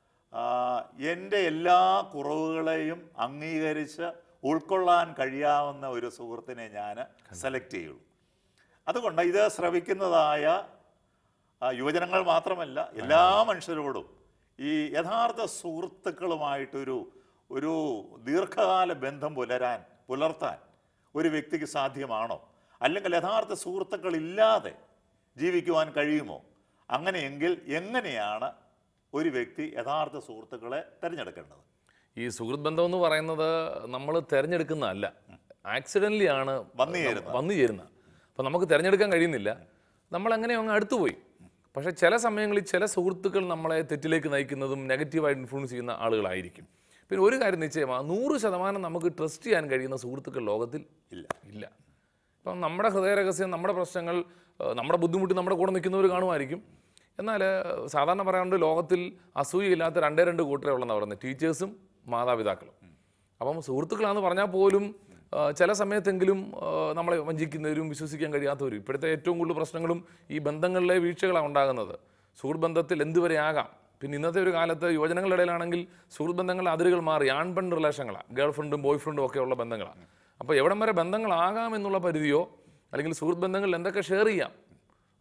എൻ്റെ എല്ലാ കുറവുകളെയും അംഗീകരിച്ച് ഉൾക്കൊള്ളാൻ കഴിയാവുന്ന ഒരു സുഹൃത്തിനെ ഞാൻ സെലക്ട് ചെയ്യുള്ളൂ അതുകൊണ്ട് ഇത് ശ്രവിക്കുന്നതായ ആ, യുവജനങ്ങൾ മാത്രമല്ല എല്ലാ മനുഷ്യരോടും ഈ യഥാർത്ഥ സുഹൃത്തുക്കളുമായിട്ടൊരു ഒരു ദീർഘകാല ബന്ധം പുലരാൻ പുലർത്താൻ ഒരു വ്യക്തിക്ക് സാധ്യമാണോ അല്ലെങ്കിൽ യഥാർത്ഥ സുഹൃത്തുക്കളില്ലാതെ ജീവിക്കുവാൻ കഴിയുമോ അങ്ങനെയെങ്കിൽ എങ്ങനെയാണ് ഒരു വ്യക്തി യഥാർത്ഥ സുഹൃത്തുക്കളെ തിരഞ്ഞെടുക്കേണ്ടത് ഈ സുഹൃത്ത് ബന്ധം എന്ന് പറയുന്നത് നമ്മൾ തിരഞ്ഞെടുക്കുന്നതല്ല ആക്സിഡൻ്റലി ആണ് വന്നു ചേരുന്നത്. വന്നു ചേരുന്നത് അപ്പം നമുക്ക് തിരഞ്ഞെടുക്കാൻ കഴിയുന്നില്ല നമ്മൾ അങ്ങനെ അങ്ങ് അടുത്തുപോയി പക്ഷേ ചില സമയങ്ങളിൽ ചില സുഹൃത്തുക്കൾ നമ്മളെ തെറ്റിലേക്ക് നയിക്കുന്നതും നെഗറ്റീവായിട്ട് ഇൻഫ്ലുവൻസ് ചെയ്യുന്ന ആളുകളായിരിക്കും പിന്നെ ഒരു കാര്യം നിശ്ചയമാണ് നൂറ് ശതമാനം നമുക്ക് ട്രസ്റ്റ് ചെയ്യാൻ കഴിയുന്ന സുഹൃത്തുക്കൾ ലോകത്തിൽ ഇല്ല ഇല്ല ഇപ്പം നമ്മുടെ ഹൃദയരഹസ്യം നമ്മുടെ പ്രശ്നങ്ങൾ ഏഹ് നമ്മുടെ ബുദ്ധിമുട്ട് നമ്മുടെ കൂടെ നിൽക്കുന്നവർ കാണുമായിരിക്കും എന്നാൽ ഏഹ് സാധാരണ പറയാറുണ്ട് ലോകത്തിൽ അസൂയയില്ലാത്ത രണ്ടേ രണ്ട് കൂട്ടരേ ഉള്ളെന്നാണ് പറയുന്നത് ടീച്ചേഴ്സും മാതാപിതാക്കളും അപ്പം സുഹൃത്തുക്കളാന്ന് പറഞ്ഞാൽ പോലും ആ, ചില സമയത്തെങ്കിലും ആ, നമ്മളെ വഞ്ചിക്കുന്നവരും വിശ്വസിക്കാൻ കഴിയാത്തവരും ഇപ്പോഴത്തെ ഏറ്റവും കൂടുതൽ പ്രശ്നങ്ങളും ഈ ബന്ധങ്ങളിലെ വീഴ്ചകളാണ് ഉണ്ടാകുന്നത് സുഹൃത്ത് ബന്ധത്തിൽ എന്തുവരെ ആകാം പിന്നെ ഇന്നത്തെ ഒരു കാലത്ത് യുവജനങ്ങളുടെ ഇടയിലാണെങ്കിൽ സുഹൃത്ത് ബന്ധങ്ങളുടെ അതിരുകൾ മാറി ആൺ പെൺ റിലേഷനുകളാണ് ഗേൾ ഫ്രണ്ടും ബോയ് ഫ്രണ്ടും ഒക്കെ ഉള്ള ബന്ധങ്ങളാണ് അപ്പോൾ എവിടം വരെ ബന്ധങ്ങളാകാം എന്നുള്ള പരിധിയോ അല്ലെങ്കിൽ സുഹൃത്ത് ബന്ധങ്ങളിൽ എന്തൊക്കെ ഷെയർ ചെയ്യാം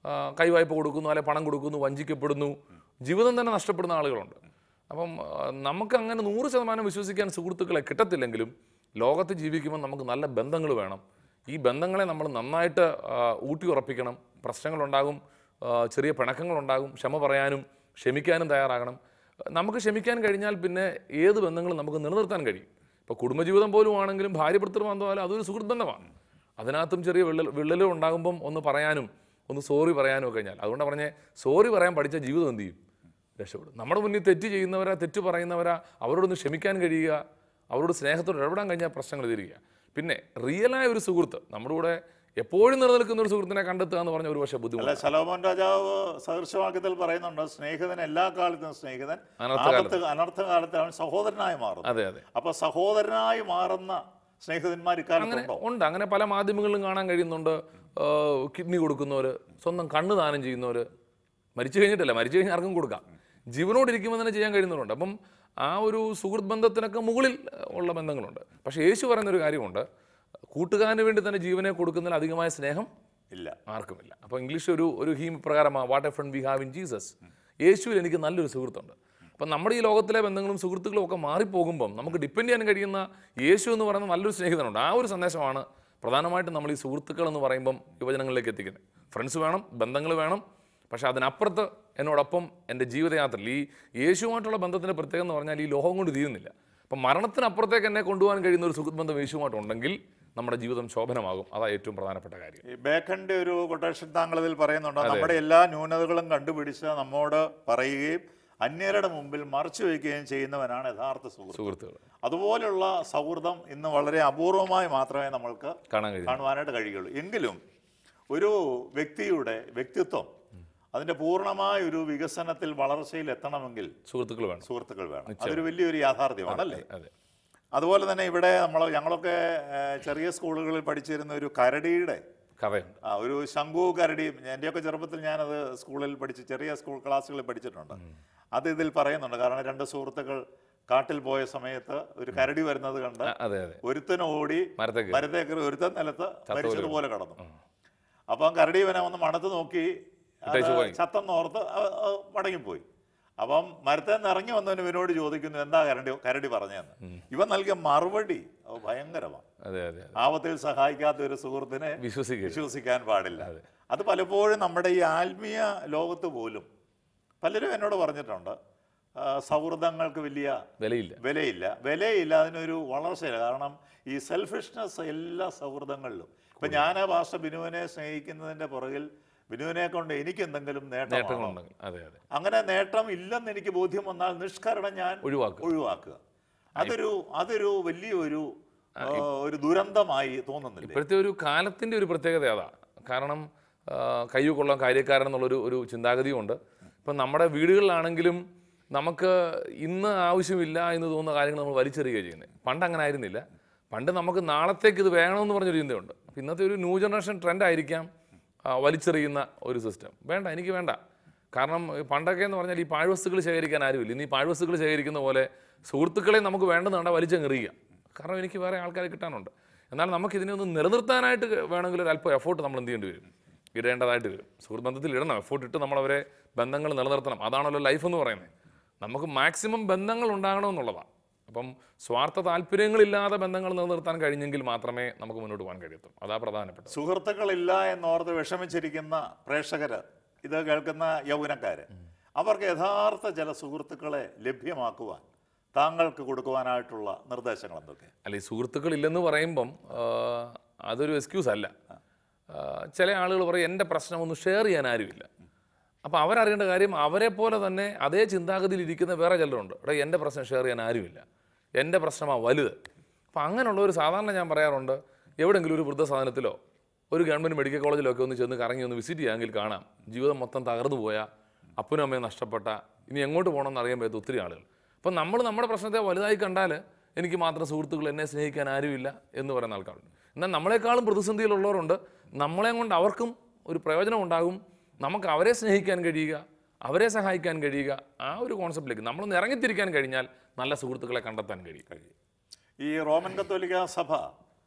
ആ, കൈവായ്പ കൊടുക്കുന്നു അല്ലെ പണം കൊടുക്കുന്നു വഞ്ചിക്കപ്പെടുന്നു ജീവിതം തന്നെ നഷ്ടപ്പെടുന്ന ആളുകളുണ്ട് അപ്പം ആ, നമുക്ക് അങ്ങനെ നൂറ് ശതമാനം വിശ്വസിക്കാൻ സുഹൃത്തുക്കളെ കിട്ടത്തില്ലെങ്കിലും ലോകത്ത് ജീവിക്കുമ്പോൾ നമുക്ക് നല്ല ബന്ധങ്ങൾ വേണം ഈ ബന്ധങ്ങളെ നമ്മൾ നന്നായിട്ട് ആ, ഊട്ടി ഉറപ്പിക്കണം പ്രശ്നങ്ങളുണ്ടാകും ആ, ചെറിയ പിണക്കങ്ങളുണ്ടാകും ക്ഷമ പറയാനും ക്ഷമിക്കാനും തയ്യാറാകണം നമുക്ക് ക്ഷമിക്കാൻ കഴിഞ്ഞാൽ പിന്നെ ഏത് ബന്ധങ്ങളും നമുക്ക് നിലനിർത്താൻ കഴിയും ഇപ്പോൾ കുടുംബജീവിതം പോലും ആണെങ്കിലും ഭാര്യ ഭർത്തൃബന്ധമായാലും അതൊരു സുഹൃത്ത് ബന്ധമാണ് അതിനകത്തും ചെറിയ വിള്ളൽ വിള്ളലും ഉണ്ടാകുമ്പം ഒന്ന് പറയാനും ഒന്ന് സോറി പറയാനും ഒക്കെ കഴിഞ്ഞാൽ അതുകൊണ്ട് പറഞ്ഞേ സോറി പറയാൻ പഠിച്ച ജീവിതം എന്ത് ചെയ്യും രക്ഷപ്പെടും നമ്മുടെ മുന്നിൽ തെറ്റ് ചെയ്യുന്നവരാ തെറ്റ് പറയുന്നവരാ അവരോടൊന്ന് ക്ഷമിക്കാൻ കഴിയുക അവരോട് സ്നേഹത്തോട് ഇടപെടാൻ കഴിഞ്ഞാൽ പ്രശ്നങ്ങൾ തീരുക പിന്നെ റിയലായ ഒരു സുഹൃത്ത് നമ്മുടെ കൂടെ എപ്പോഴും നിലനിൽക്കുന്ന ഒരു സുഹൃത്തിനെ കണ്ടെത്തുക എന്ന് പറഞ്ഞ ഒരു പക്ഷേ അല്ല ബുദ്ധിമുട്ട് ശലോമോൻ രാജാവ് സദൃശവാക്യത്തിൽ പറയുന്നുണ്ട് സ്നേഹിതൻ എല്ലാ കാലത്തും സ്നേഹിതൻ അനർത്ഥകാലത്ത്. ആപത്ത് അനർത്ഥകാലത്ത് അവൻ സഹോദരനായി മാറുന്നു അതെ അതെ അപ്പൊ സഹോദരനായി മാറുന്ന സ്നേഹിതന്മാർ അങ്ങനെ ഇക്കാലത്തുണ്ടോ ഉണ്ട് അങ്ങനെ പല മാധ്യമങ്ങളിലും കാണാൻ കഴിയുന്നുണ്ട് കിഡ്നി കൊടുക്കുന്നവർ സ്വന്തം കണ്ണ് ദാനം ചെയ്യുന്നവർ മരിച്ചു കഴിഞ്ഞിട്ടല്ല മരിച്ചു കഴിഞ്ഞാൽ ആർക്കും കൊടുക്കാം ജീവനോടിരിക്കുമ്പോൾ തന്നെ ചെയ്യാൻ കഴിയുന്നവരുണ്ട് അപ്പം ആ ഒരു സുഹൃത്ത് ബന്ധത്തിനൊക്കെ മുകളിൽ ഉള്ള ബന്ധങ്ങളുണ്ട് പക്ഷേ യേശു പറയുന്ന ഒരു കാര്യമുണ്ട് കൂട്ടുകാരന് വേണ്ടി തന്നെ ജീവനെ കൊടുക്കുന്നതിൽ അധികമായ സ്നേഹം ഇല്ല ആർക്കുമില്ല അപ്പോൾ ഇംഗ്ലീഷ് ഒരു ഒരു ഹീം പ്രകാരമാണ് what a friend we have in Jesus യേശുവിൽ എനിക്ക് നല്ലൊരു സുഹൃത്തുണ്ട് അപ്പം നമ്മുടെ ഈ ലോകത്തിലെ ബന്ധങ്ങളും സുഹൃത്തുക്കളും ഒക്കെ മാറിപ്പോകുമ്പം നമുക്ക് ഡിപ്പെൻഡ് ചെയ്യാൻ കഴിയുന്ന യേശു എന്ന് പറയുന്ന നല്ലൊരു സ്നേഹിതനുണ്ട് ആ ഒരു സന്ദേശമാണ് പ്രധാനമായിട്ടും നമ്മൾ ഈ സുഹൃത്തുക്കൾ എന്ന് പറയുമ്പം യുവജനങ്ങളിലേക്ക് എത്തിക്കുന്നത് ഫ്രണ്ട്സ് വേണം ബന്ധങ്ങൾ വേണം പക്ഷേ അതിനപ്പുറത്ത് എന്നോടൊപ്പം എൻ്റെ ജീവിതയാത്രയിൽ ഈ യേശുവുമായിട്ടുള്ള ബന്ധത്തിൻ്റെ പ്രത്യേകത എന്ന് പറഞ്ഞാൽ ഈ ലോകം കൊണ്ട് തീരുന്നില്ല അപ്പം മരണത്തിനപ്പുറത്തേക്ക് എന്നെ കൊണ്ടുപോകാൻ കഴിയുന്ന ഒരു സുഹൃത്ത് ബന്ധം യേശുവുമായിട്ടുണ്ടെങ്കിൽ നമ്മുടെ ജീവിതം ശോഭനമാകും അതാ ഏറ്റവും പ്രധാനപ്പെട്ട കാര്യം ഈ ബേക്കന്റെ ഒരു കൊട്ടേഷൻ താങ്കൾ ഇതിൽ പറയുന്നുണ്ട് നമ്മുടെ എല്ലാ ന്യൂനതകളും കണ്ടുപിടിച്ച് നമ്മോട് പറയുകയും അന്യരുടെ മുമ്പിൽ മറച്ചു വയ്ക്കുകയും ചെയ്യുന്നവനാണ് യഥാർത്ഥ സുഹൃത്ത് സുഹൃത്തുക്കൾ അതുപോലുള്ള സൗഹൃദം ഇന്ന് വളരെ അപൂർവമായി മാത്രമേ നമ്മൾക്ക് കാണാൻ കഴിയും കാണുവാനായിട്ട് കഴിയുള്ളൂ എങ്കിലും ഒരു വ്യക്തിയുടെ വ്യക്തിത്വം അതിന്റെ പൂർണ്ണമായ ഒരു വികസനത്തിൽ വളർച്ചയിൽ എത്തണമെങ്കിൽ സുഹൃത്തുക്കൾ വേണം സുഹൃത്തുക്കൾ വേണം അതൊരു വലിയൊരു യാഥാർത്ഥ്യമാണല്ലേ അതെ അതുപോലെ തന്നെ ഇവിടെ നമ്മൾ ഞങ്ങളൊക്കെ ഏഹ്, ചെറിയ സ്കൂളുകളിൽ പഠിച്ചിരുന്ന ഒരു കരടിയുടെ കഥയുണ്ട് ആ ഒരു ശംഖു കരടി എൻ്റെയൊക്കെ ചെറുപ്പത്തിൽ ഞാനത് സ്കൂളിൽ പഠിച്ച് ചെറിയ സ്കൂൾ ക്ലാസ്സുകളിൽ പഠിച്ചിട്ടുണ്ട് അത് ഇതിൽ പറയുന്നുണ്ട് കാരണം രണ്ട് സുഹൃത്തുക്കൾ കാട്ടിൽ പോയ സമയത്ത് ഒരു കരടി വരുന്നത് കണ്ട് ആ, അതെ അതെ ഒരുത്തൻ ഓടി മരത്തേക്ക് മരത്തേക്കറി ഒരുത്തൻ നിലത്ത് മരിച്ചതുപോലെ കടന്നു അപ്പം കരടി ഇവനെ ഒന്ന് മണത്ത് നോക്കി അത് ഇട്ടേച്ച് പോയി. ചത്തെന്നോർത്ത് അ- അ മടങ്ങിപ്പോയി അപ്പം മരത്തിൽ നിന്ന് ഇറങ്ങി വന്നവന് ഇവനോട് ചോദിക്കുന്നു എന്താ കരടി കരടി പറഞ്ഞതെന്ന് ഇവൻ നൽകിയ മറുപടി അത് ഭയങ്കരമാണ് അതെ അതെ അതെ ആപത്തിൽ സഹായിക്കാത്ത ഒരു സുഹൃത്തിനെ വിശ്വസിക്കുക വിശ്വസിക്കാൻ പാടില്ല അത് പലപ്പോഴും നമ്മുടെ ഈ ആത്മീയ ലോകത്ത് പോലും പലരും എന്നോട് പറഞ്ഞിട്ടുണ്ട് ആ, സൗഹൃദങ്ങൾക്ക് വലിയ വിലയില്ല വിലയില്ല വിലയില്ല അതിനൊരു വളർച്ചയില്ല കാരണം ഈ സെൽഫിഷ്നെസ് എല്ലാ സൗഹൃദങ്ങളിലും ഇപ്പം ഞാൻ പാസ്റ്റർ ബിനുവിനെ സ്നേഹിക്കുന്നതിൻ്റെ പുറകിൽ ബിനുവിനെ കൊണ്ട് എനിക്ക് എന്തെങ്കിലും നേട്ടം നേട്ടങ്ങളുണ്ടെങ്കിൽ അതെ അതെ അങ്ങനെ നേട്ടം ഇല്ലെന്ന് എനിക്ക് ബോധ്യം വന്നാൽ നിഷ്കരണം ഞാൻ ഒഴിവാക്കുക ഒഴിവാക്കുക അതൊരു അതൊരു വലിയൊരു ആ, ഒരു ദുരന്തമായി തോന്നുന്നില്ല ഇപ്പോഴത്തെ ഒരു കാലത്തിൻ്റെ ഒരു പ്രത്യേകത അതാ കാരണം ആ, കൈ കൊള്ളാൻ കാര്യക്കാരൻ എന്നുള്ളൊരു ഒരു ചിന്താഗതിയുണ്ട് ഇപ്പം നമ്മുടെ വീടുകളിലാണെങ്കിലും നമുക്ക് ഇന്ന് ആവശ്യമില്ല എന്ന് തോന്നുന്ന കാര്യങ്ങൾ നമ്മൾ വലിച്ചെറിയുകയാണ് ചെയ്യുന്നത് പണ്ട് അങ്ങനെ ആയിരുന്നില്ല പണ്ട് നമുക്ക് നാളത്തേക്ക് ഇത് വേണമെന്ന് പറഞ്ഞൊരു ചിന്തയുണ്ട് അപ്പം ഇന്നത്തെ ഒരു ന്യൂ ജനറേഷൻ ട്രെൻഡ് ആയിരിക്കാം ആ, വലിച്ചെറിയുന്ന ഒരു സിസ്റ്റം വേണ്ട എനിക്ക് വേണ്ട കാരണം ഈ പണ്ടൊക്കെ എന്ന് പറഞ്ഞാൽ ഈ പാഴ്വസ്തുക്കൾ ശേഖരിക്കാൻ ആരുമില്ല ഇന്ന് ഈ പാഴ്വസ്തുക്കൾ ശേഖരിക്കുന്ന പോലെ സുഹൃത്തുക്കളെ നമുക്ക് വേണ്ടെന്നാണ് വലിച്ചെറിയുക കാരണം എനിക്ക് വേറെ ആൾക്കാരെ കിട്ടാനുണ്ട് എന്നാൽ നമുക്ക് ഇതിനെ ഒന്ന് നിലനിർത്താനായിട്ട് വേണമെങ്കിൽ ഒരു അല്പം എഫോർട്ട് നമ്മൾ എന്ത് ചെയ്യേണ്ടി വരും ഇടേണ്ടതായിട്ട് വരും സുഹൃത്ത് ബന്ധത്തിൽ ഇടണം എഫോർട്ട് ഇട്ട് നമ്മളവരെ ബന്ധങ്ങൾ നിലനിർത്തണം അതാണല്ലോ ലൈഫ് എന്ന് പറയുന്നത് നമുക്ക് മാക്സിമം ബന്ധങ്ങൾ ഉണ്ടാകണമെന്നുള്ളതാണ് അപ്പം സ്വാർത്ഥ താല്പര്യങ്ങളില്ലാതെ ബന്ധങ്ങൾ നിലനിർത്താൻ കഴിഞ്ഞെങ്കിൽ മാത്രമേ നമുക്ക് മുന്നോട്ട് പോകാൻ കഴിയത്തുള്ളൂ അതാ പ്രധാനപ്പെട്ടത് സുഹൃത്തുക്കളില്ല എന്നോർത്ത് വിഷമിച്ചിരിക്കുന്ന പ്രേക്ഷകര് ഇത് കേൾക്കുന്ന യൗവനക്കാര് അവർക്ക് യഥാർത്ഥ ചില സുഹൃത്തുക്കളെ ലഭ്യമാക്കുവാൻ താങ്കൾക്ക് കൊടുക്കുവാനായിട്ടുള്ള നിർദ്ദേശങ്ങൾ എന്തൊക്കെ അല്ല ഈ സുഹൃത്തുക്കൾ ഇല്ലെന്ന് പറയുമ്പം ആ, അതൊരു എക്സ്ക്യൂസ് അല്ല ആ, ചില ആളുകൾ പറയും എൻ്റെ പ്രശ്നം ഒന്ന് ഷെയർ ചെയ്യാൻ ആരുമില്ല അപ്പോൾ അവരറിയേണ്ട കാര്യം അവരെ പോലെ തന്നെ അതേ ചിന്താഗതിയിൽ ഇരിക്കുന്ന വേറെ ചിലരുണ്ട് എടാ എൻ്റെ പ്രശ്നം ഷെയർ ചെയ്യാൻ ആരുമില്ല എൻ്റെ പ്രശ്നമാണ് വലുത് അപ്പോൾ അങ്ങനെയുള്ള ഒരു സാധാരണ ഞാൻ പറയാറുണ്ട് എവിടെയെങ്കിലും ഒരു വൃദ്ധസാധനത്തിലോ ഒരു ഗവൺമെൻറ് മെഡിക്കൽ കോളേജിലോ ഒക്കെ ഒന്ന് ചെന്ന് കറങ്ങി ഒന്ന് വിസിറ്റ് ചെയ്യാമെങ്കിൽ കാണാം ജീവിതം മൊത്തം തകർന്നു പോയ അപ്പനും അമ്മയും നഷ്ടപ്പെട്ട ഇനി എങ്ങോട്ട് പോകണമെന്ന് അറിയാൻ പറ്റാത്ത ഒത്തിരി ആളുകൾ അപ്പം നമ്മൾ നമ്മുടെ പ്രശ്നത്തെ വലുതായി കണ്ടാൽ എനിക്ക് മാത്രം സുഹൃത്തുക്കൾ എന്നെ സ്നേഹിക്കാൻ ആരുമില്ല എന്ന് പറയുന്ന ആൾക്കാരുണ്ട് എന്നാൽ നമ്മളെക്കാളും പ്രതിസന്ധിയിലുള്ളവരുണ്ട് നമ്മളെ കൊണ്ട് അവർക്കും ഒരു പ്രയോജനം ഉണ്ടാകും നമുക്ക് അവരെ സ്നേഹിക്കാൻ കഴിയുക അവരെ സഹായിക്കാൻ കഴിയുക ആ ഒരു കോൺസെപ്റ്റിലേക്ക് നമ്മളൊന്ന് ഇറങ്ങിത്തിരിക്കാൻ കഴിഞ്ഞാൽ നല്ല സുഹൃത്തുക്കളെ കണ്ടെത്താൻ കഴിയും ഈ റോമൻ കത്തോലിക്ക സഭ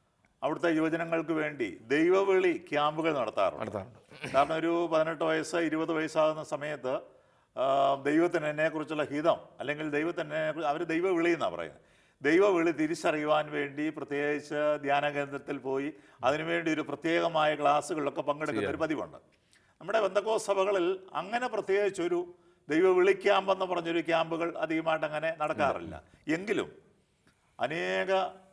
അവിടുത്തെ യുവജനങ്ങൾക്ക് വേണ്ടി ദൈവവിളി ക്യാമ്പുകൾ നടത്താറുണ്ട് നടത്താറുണ്ട് കാരണം ഒരു പതിനെട്ട് വയസ്സ് ഇരുപത് വയസ്സാകുന്ന സമയത്ത് ആ, ദൈവത്തിന് എന്നെക്കുറിച്ചുള്ള ഹിതം അല്ലെങ്കിൽ ദൈവത്തിന് അവർ ദൈവവിളി എന്നാണ് പറയുന്നത് ദൈവവിളി തിരിച്ചറിയുവാൻ വേണ്ടി പ്രത്യേകിച്ച് ധ്യാന കേന്ദ്രത്തിൽ പോയി അതിനുവേണ്ടി ഒരു പ്രത്യേകമായ ക്ലാസ്സുകളിലൊക്കെ പങ്കെടുക്കുന്ന ഒരു പതിവുണ്ട് നമ്മുടെ ബന്ധക്കോ സഭകളിൽ അങ്ങനെ പ്രത്യേകിച്ചൊരു ദൈവവിളി ക്യാമ്പ് എന്ന് പറഞ്ഞൊരു ക്യാമ്പുകൾ അധികമായിട്ട് അങ്ങനെ നടക്കാറില്ല എങ്കിലും അനേക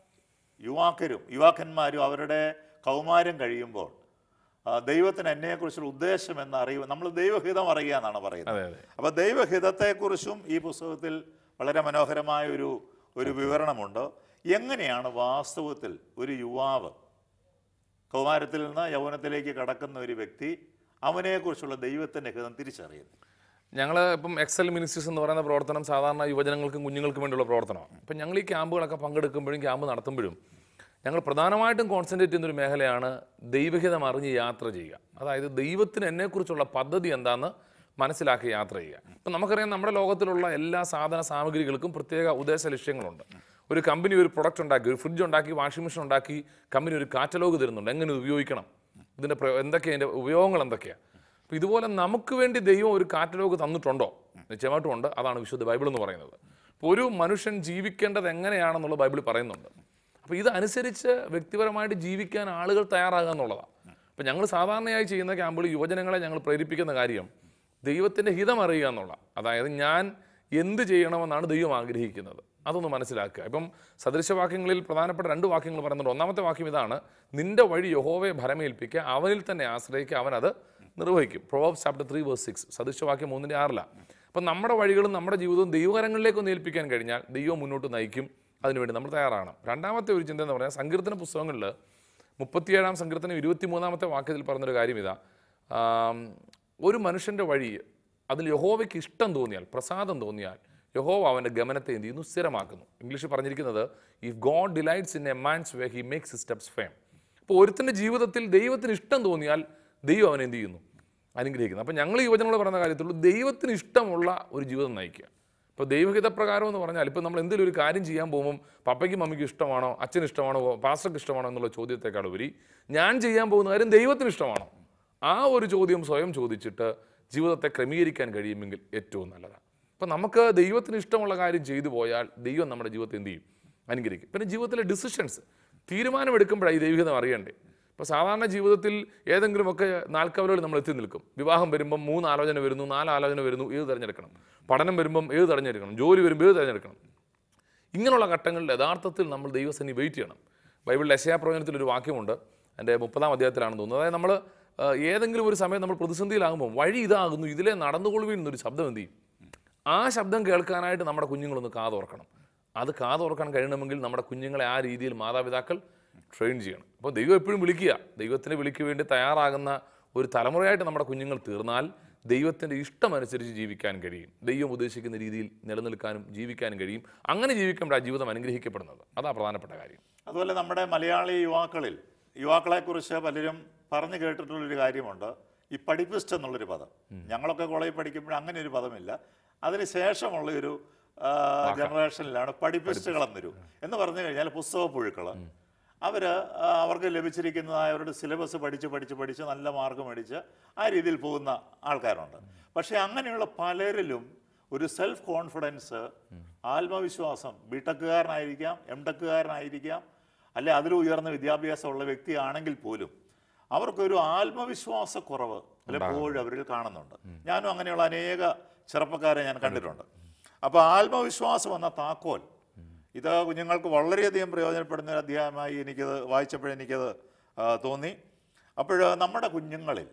യുവാക്കരും യുവാക്കന്മാരും അവരുടെ കൗമാരം കഴിയുമ്പോൾ ആ, ദൈവത്തിന് എന്നെക്കുറിച്ചുള്ള ഉദ്ദേശം എന്ന് അറിയുക നമ്മൾ ദൈവഹിതം അറിയുക എന്നാണ് പറയുന്നത് അതെ അതെ അപ്പോൾ ദൈവഹിതത്തെക്കുറിച്ചും ഈ പുസ്തകത്തിൽ വളരെ മനോഹരമായ ഒരു ഒരു വിവരണമുണ്ട് എങ്ങനെയാണ് വാസ്തവത്തിൽ ഒരു യുവാവ് കൗമാരത്തിൽ നിന്ന് യൗവനത്തിലേക്ക് കടക്കുന്ന ഒരു വ്യക്തി അവനെക്കുറിച്ചുള്ള ദൈവത്തിൻ്റെ ഹിതം തിരിച്ചറിയുന്നത് ഞങ്ങൾ ഇപ്പം എക്സൽ മിനിസ്റ്റേഴ്സ് എന്ന് പറയുന്ന പ്രവർത്തനം സാധാരണ യുവജനങ്ങൾക്കും കുഞ്ഞുങ്ങൾക്കും വേണ്ടിയുള്ള പ്രവർത്തനമാണ് അപ്പം ഞങ്ങൾ ഈ ക്യാമ്പുകളൊക്കെ പങ്കെടുക്കുമ്പോഴും ക്യാമ്പ് നടത്തുമ്പോഴും ഞങ്ങൾ പ്രധാനമായിട്ടും കോൺസെൻട്രേറ്റ് ചെയ്യുന്ന ഒരു മേഖലയാണ് ദൈവഹിതം അറിഞ്ഞ് യാത്ര ചെയ്യുക അതായത് ദൈവത്തിന് എന്നെക്കുറിച്ചുള്ള പദ്ധതി എന്താണെന്ന് മനസ്സിലാക്കി യാത്ര ചെയ്യുക ഇപ്പം നമുക്കറിയാം നമ്മുടെ ലോകത്തിലുള്ള എല്ലാ സാധന സാമഗ്രികൾക്കും പ്രത്യേക ഉദ്ദേശ ലക്ഷ്യങ്ങളുണ്ട് ഒരു കമ്പനി ഒരു പ്രൊഡക്റ്റ് ഉണ്ടാക്കി ഒരു ഫ്രിഡ്ജ് ഉണ്ടാക്കി വാഷിംഗ് മെഷീൻ ഉണ്ടാക്കി കമ്പനി ഒരു കാറ്റലോഗ് തരുന്നുണ്ട് എങ്ങനെ ഇത് ഉപയോഗിക്കണം ഇതിൻ്റെ പ്രയോ- എന്തൊക്കെയാണ് ഇതിൻ്റെ ഉപയോഗങ്ങൾ എന്തൊക്കെയാണ് അപ്പോൾ ഇതുപോലെ നമുക്ക് വേണ്ടി ദൈവം ഒരു കാറ്റലോഗ് തന്നിട്ടുണ്ടോ നിശ്ചയമായിട്ടും ഉണ്ട് അതാണ് വിശുദ്ധ ബൈബിൾ എന്ന് പറയുന്നത് അപ്പോൾ ഒരു മനുഷ്യൻ ജീവിക്കേണ്ടത് എങ്ങനെയാണെന്നുള്ള ബൈബിൾ പറയുന്നുണ്ട് അപ്പോൾ ഇതനുസരിച്ച് വ്യക്തിപരമായിട്ട് ജീവിക്കാൻ ആളുകൾ തയ്യാറാകുക എന്നുള്ളതാണ് അപ്പോൾ ഞങ്ങൾ സാധാരണയായി ചെയ്യുന്ന ക്യാമ്പുകൾ യുവജനങ്ങളെ ഞങ്ങൾ പ്രേരിപ്പിക്കുന്ന കാര്യം ദൈവത്തിൻ്റെ ഹിതം അറിയുക എന്നുള്ള അതായത് ഞാൻ എന്ത് ചെയ്യണമെന്നാണ് ദൈവം ആഗ്രഹിക്കുന്നത് അതൊന്ന് മനസ്സിലാക്കുക ഇപ്പം സദൃശവാക്യങ്ങളിൽ പ്രധാനപ്പെട്ട രണ്ട് വാക്യങ്ങൾ പറയുന്നുണ്ട് ഒന്നാമത്തെ വാക്യം ഇതാണ് നിന്റെ വഴി യഹോവയെ ഭരമേൽപ്പിക്കുക അവനിൽ തന്നെ ആശ്രയിക്കുക അവനത് നിർവഹിക്കും Proverbs chapter three verse six സദൃശവാക്യം മൂന്നിൻ്റെ ആറില അപ്പം നമ്മുടെ വഴികളും നമ്മുടെ ജീവിതവും ദൈവകരങ്ങളിലേക്ക് ഒന്ന് ഏൽപ്പിക്കാൻ കഴിഞ്ഞാൽ ദൈവം മുന്നോട്ട് നയിക്കും അതിനുവേണ്ടി നമ്മൾ തയ്യാറാണ് രണ്ടാമത്തെ ഒരു ചിന്ത എന്ന് പറഞ്ഞാൽ സങ്കീർത്തന പുസ്തകങ്ങളിൽ മുപ്പത്തിയേഴാം സങ്കീർത്തനം ഇരുപത്തിമൂന്നാമത്തെ വാക്യത്തിൽ പറഞ്ഞൊരു കാര്യം ഇതാ ആം, ഒരു മനുഷ്യൻ്റെ വഴി അതിൽ യഹോവയ്ക്ക് ഇഷ്ടം തോന്നിയാൽ പ്രസാദം തോന്നിയാൽ യഹോവ അവൻ്റെ ഗമനത്തെ എന്ത് ചെയ്യുന്നു സ്ഥിരമാക്കുന്നു ഇംഗ്ലീഷിൽ പറഞ്ഞിരിക്കുന്നത് if God delights in a man's way he makes steps firm അപ്പോൾ ഒരുത്തിൻ്റെ ജീവിതത്തിൽ ദൈവത്തിന് ഇഷ്ടം തോന്നിയാൽ ദൈവം അവനെ എന്ത് ചെയ്യുന്നു അനുഗ്രഹിക്കുന്നു അപ്പോൾ ഞങ്ങൾ യുവജനങ്ങൾ പറയുന്ന കാര്യത്തുള്ളൂ ദൈവത്തിന് ഇഷ്ടമുള്ള ഒരു ജീവിതം നയിക്കുക ഇപ്പോൾ ദൈവഹിതപ്രകാരം എന്ന് പറഞ്ഞാൽ ഇപ്പോൾ നമ്മൾ എന്തെങ്കിലും ഒരു കാര്യം ചെയ്യാൻ പോകുമ്പം പപ്പയ്ക്കും മമ്മിക്കും ഇഷ്ടമാണോ അച്ഛന് ഇഷ്ടമാണോ പാസ്റ്റർക്ക് ഇഷ്ടമാണോ എന്നുള്ള ചോദ്യത്തെക്കാൾ ഉപരി ഞാൻ ചെയ്യാൻ പോകുന്ന കാര്യം ദൈവത്തിന് ഇഷ്ടമാണോ ആ ഒരു ചോദ്യം സ്വയം ചോദിച്ചിട്ട് ജീവിതത്തെ ക്രമീകരിക്കാൻ കഴിയുമെങ്കിൽ ഏറ്റവും നല്ലതാണ് അപ്പോൾ നമുക്ക് ദൈവത്തിന് ഇഷ്ടമുള്ള കാര്യം ചെയ്തു പോയാൽ ദൈവം നമ്മുടെ ജീവിതത്തെ എന്ത് ചെയ്യും അനുഗ്രഹിക്കും പിന്നെ ജീവിതത്തിലെ ഡിസിഷൻസ് തീരുമാനമെടുക്കുമ്പോഴാണ് ഈ ദൈവഹിതം അറിയണ്ടേ ഇപ്പോൾ സാധാരണ ജീവിതത്തിൽ ഏതെങ്കിലുമൊക്കെ നാൽക്കവലുകൾ നമ്മൾ എത്തി നിൽക്കും വിവാഹം വരുമ്പം മൂന്ന് ആലോചന വരുന്നു നാല് ആലോചന വരുന്നു ഏത് തിരഞ്ഞെടുക്കണം പഠനം വരുമ്പം ഏത് തിരഞ്ഞെടുക്കണം ജോലി വരുമ്പോൾ ഏത് തിരഞ്ഞെടുക്കണം ഇങ്ങനെയുള്ള ഘട്ടങ്ങളിൽ യഥാർത്ഥത്തിൽ നമ്മൾ ദൈവസന്നി വെയിറ്റ് ചെയ്യണം ബൈബിളിൽ യശയാപ്രവചനത്തിൽ ഒരു വാക്യമുണ്ട് എൻ്റെ മുപ്പതാം അധ്യായത്തിലാണെന്ന് തോന്നുന്നു അതായത് നമ്മൾ ആ, ഏതെങ്കിലും ഒരു സമയം നമ്മൾ പ്രതിസന്ധിയിലാകുമ്പോൾ വഴി ഇതാകുന്നു ഇതിലെ നടന്നുകൊള്ളുവിൻ എന്നൊരു ശബ്ദം എന്ത് ചെയ്യും ആ ശബ്ദം കേൾക്കാനായിട്ട് നമ്മുടെ കുഞ്ഞുങ്ങളൊന്ന് കാതോർക്കണം അത് കാതോർക്കാൻ കഴിയണമെങ്കിൽ നമ്മുടെ കുഞ്ഞുങ്ങളെ ആ രീതിയിൽ മാതാപിതാക്കൾ ട്രെയിൻ ചെയ്യണം അപ്പോൾ ദൈവം എപ്പോഴും വിളിക്കുക ദൈവത്തിന് വിളിക്ക് വേണ്ടി തയ്യാറാകുന്ന ഒരു തലമുറയായിട്ട് നമ്മുടെ കുഞ്ഞുങ്ങൾ തീർന്നാൽ ദൈവത്തിൻ്റെ ഇഷ്ടമനുസരിച്ച് ജീവിക്കാൻ കഴിയും ദൈവം ഉദ്ദേശിക്കുന്ന രീതിയിൽ നിലനിൽക്കാനും ജീവിക്കാനും കഴിയും അങ്ങനെ ജീവിക്കുമ്പോഴാണ് ജീവിതം അനുഗ്രഹിക്കപ്പെടുന്നത് അതാ പ്രധാനപ്പെട്ട കാര്യം അതുപോലെ നമ്മുടെ മലയാളി യുവാക്കളിൽ യുവാക്കളെക്കുറിച്ച് പലരും പറഞ്ഞു കേട്ടിട്ടുള്ളൊരു കാര്യമുണ്ട് ഈ പഠിപ്പിസ്റ്റ് എന്നുള്ളൊരു പദം ഞങ്ങളൊക്കെ കോളേജിൽ പഠിക്കുമ്പോൾ അങ്ങനെ ഒരു പദമില്ല അതിന് ശേഷമുള്ള ഒരു ആ, ജനറേഷനിലാണ് പഠിപ്പിസ്റ്റുകൾ എന്നൊരു എന്ന് പറഞ്ഞു കഴിഞ്ഞാൽ പുസ്തക പുഴുക്കൾ അവർ അവർക്ക് ലഭിച്ചിരിക്കുന്നതായ അവരുടെ സിലബസ് പഠിച്ച് പഠിച്ച് പഠിച്ച് നല്ല മാർക്ക് മേടിച്ച് ആ രീതിയിൽ പോകുന്ന ആൾക്കാരുണ്ട് പക്ഷേ അങ്ങനെയുള്ള പലരിലും ഒരു സെൽഫ് കോൺഫിഡൻസ് ആത്മവിശ്വാസം ബി ടെക്കുകാരനായിരിക്കാം എം ടെക്കുകാരനായിരിക്കാം അല്ലെ അതിലും ഉയർന്ന വിദ്യാഭ്യാസമുള്ള വ്യക്തിയാണെങ്കിൽ പോലും അവർക്കൊരു ആത്മവിശ്വാസക്കുറവ് പലപ്പോഴും അവരിൽ കാണുന്നുണ്ട് ഞാനും അങ്ങനെയുള്ള അനേക ചെറുപ്പക്കാരെ ഞാൻ കണ്ടിട്ടുണ്ട് അപ്പോൾ ആത്മവിശ്വാസം എന്ന താക്കോൽ ഇത് കുഞ്ഞുങ്ങൾക്ക് വളരെയധികം പ്രയോജനപ്പെടുന്ന ഒരു അധ്യായമായി എനിക്കത് വായിച്ചപ്പോഴെനിക്കത് ആ, തോന്നി അപ്പോൾ നമ്മുടെ കുഞ്ഞുങ്ങളിൽ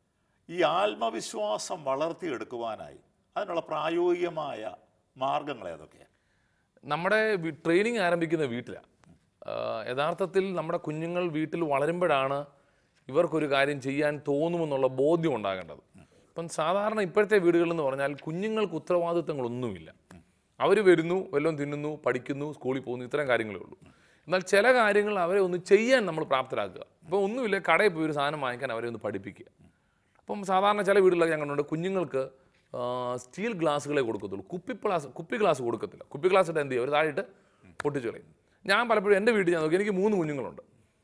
ഈ ആത്മവിശ്വാസം വളർത്തിയെടുക്കുവാനായി അതിനുള്ള പ്രായോഗികമായ മാർഗങ്ങൾ ഏതൊക്കെയാണ് നമ്മുടെ ട്രെയിനിങ് ആരംഭിക്കുന്ന വീട്ടിലാണ് യഥാർത്ഥത്തിൽ നമ്മുടെ കുഞ്ഞുങ്ങൾ വീട്ടിൽ വളരുമ്പോഴാണ് ഇവർക്കൊരു കാര്യം ചെയ്യാൻ തോന്നുമെന്നുള്ള ബോധ്യം ഉണ്ടാകേണ്ടത് ഇപ്പം സാധാരണ ഇപ്പോഴത്തെ വീടുകളിൽ എന്ന് പറഞ്ഞാൽ കുഞ്ഞുങ്ങൾക്ക് ഉത്തരവാദിത്തങ്ങളൊന്നുമില്ല അവർ വരുന്നു വല്ലതും തിന്നുന്നു പഠിക്കുന്നു സ്കൂളിൽ പോകുന്നു ഇത്തരം കാര്യങ്ങളേ ഉള്ളൂ എന്നാൽ ചില കാര്യങ്ങൾ അവരെ ഒന്ന് ചെയ്യാൻ നമ്മൾ പ്രാപ്തരാക്കുക ഇപ്പോൾ ഒന്നുമില്ല കടയിൽ പോയി ഒരു സാധനം വാങ്ങിക്കാൻ അവരെ ഒന്ന് പഠിപ്പിക്കുക അപ്പം സാധാരണ ചില വീടുകളിലൊക്കെ ഞാൻ കണ്ടുണ്ട് കുഞ്ഞുങ്ങൾക്ക് ആ, സ്റ്റീൽ ഗ്ലാസ്സുകളെ കൊടുക്കത്തുള്ളൂ കുപ്പി ഗ്ലാസ് കുപ്പി ഗ്ലാസ് കൊടുക്കത്തില്ല കുപ്പി ഗ്ലാസ് ഇട്ട് എന്ത് ചെയ്യും അവർ താഴെയിട്ട് പൊട്ടിച്ചു കളയും ഞാൻ പലപ്പോഴും എൻ്റെ വീട്ടിൽ ഞാൻ നോക്കി എനിക്ക് മൂന്ന് കുഞ്ഞുങ്ങളുണ്ട്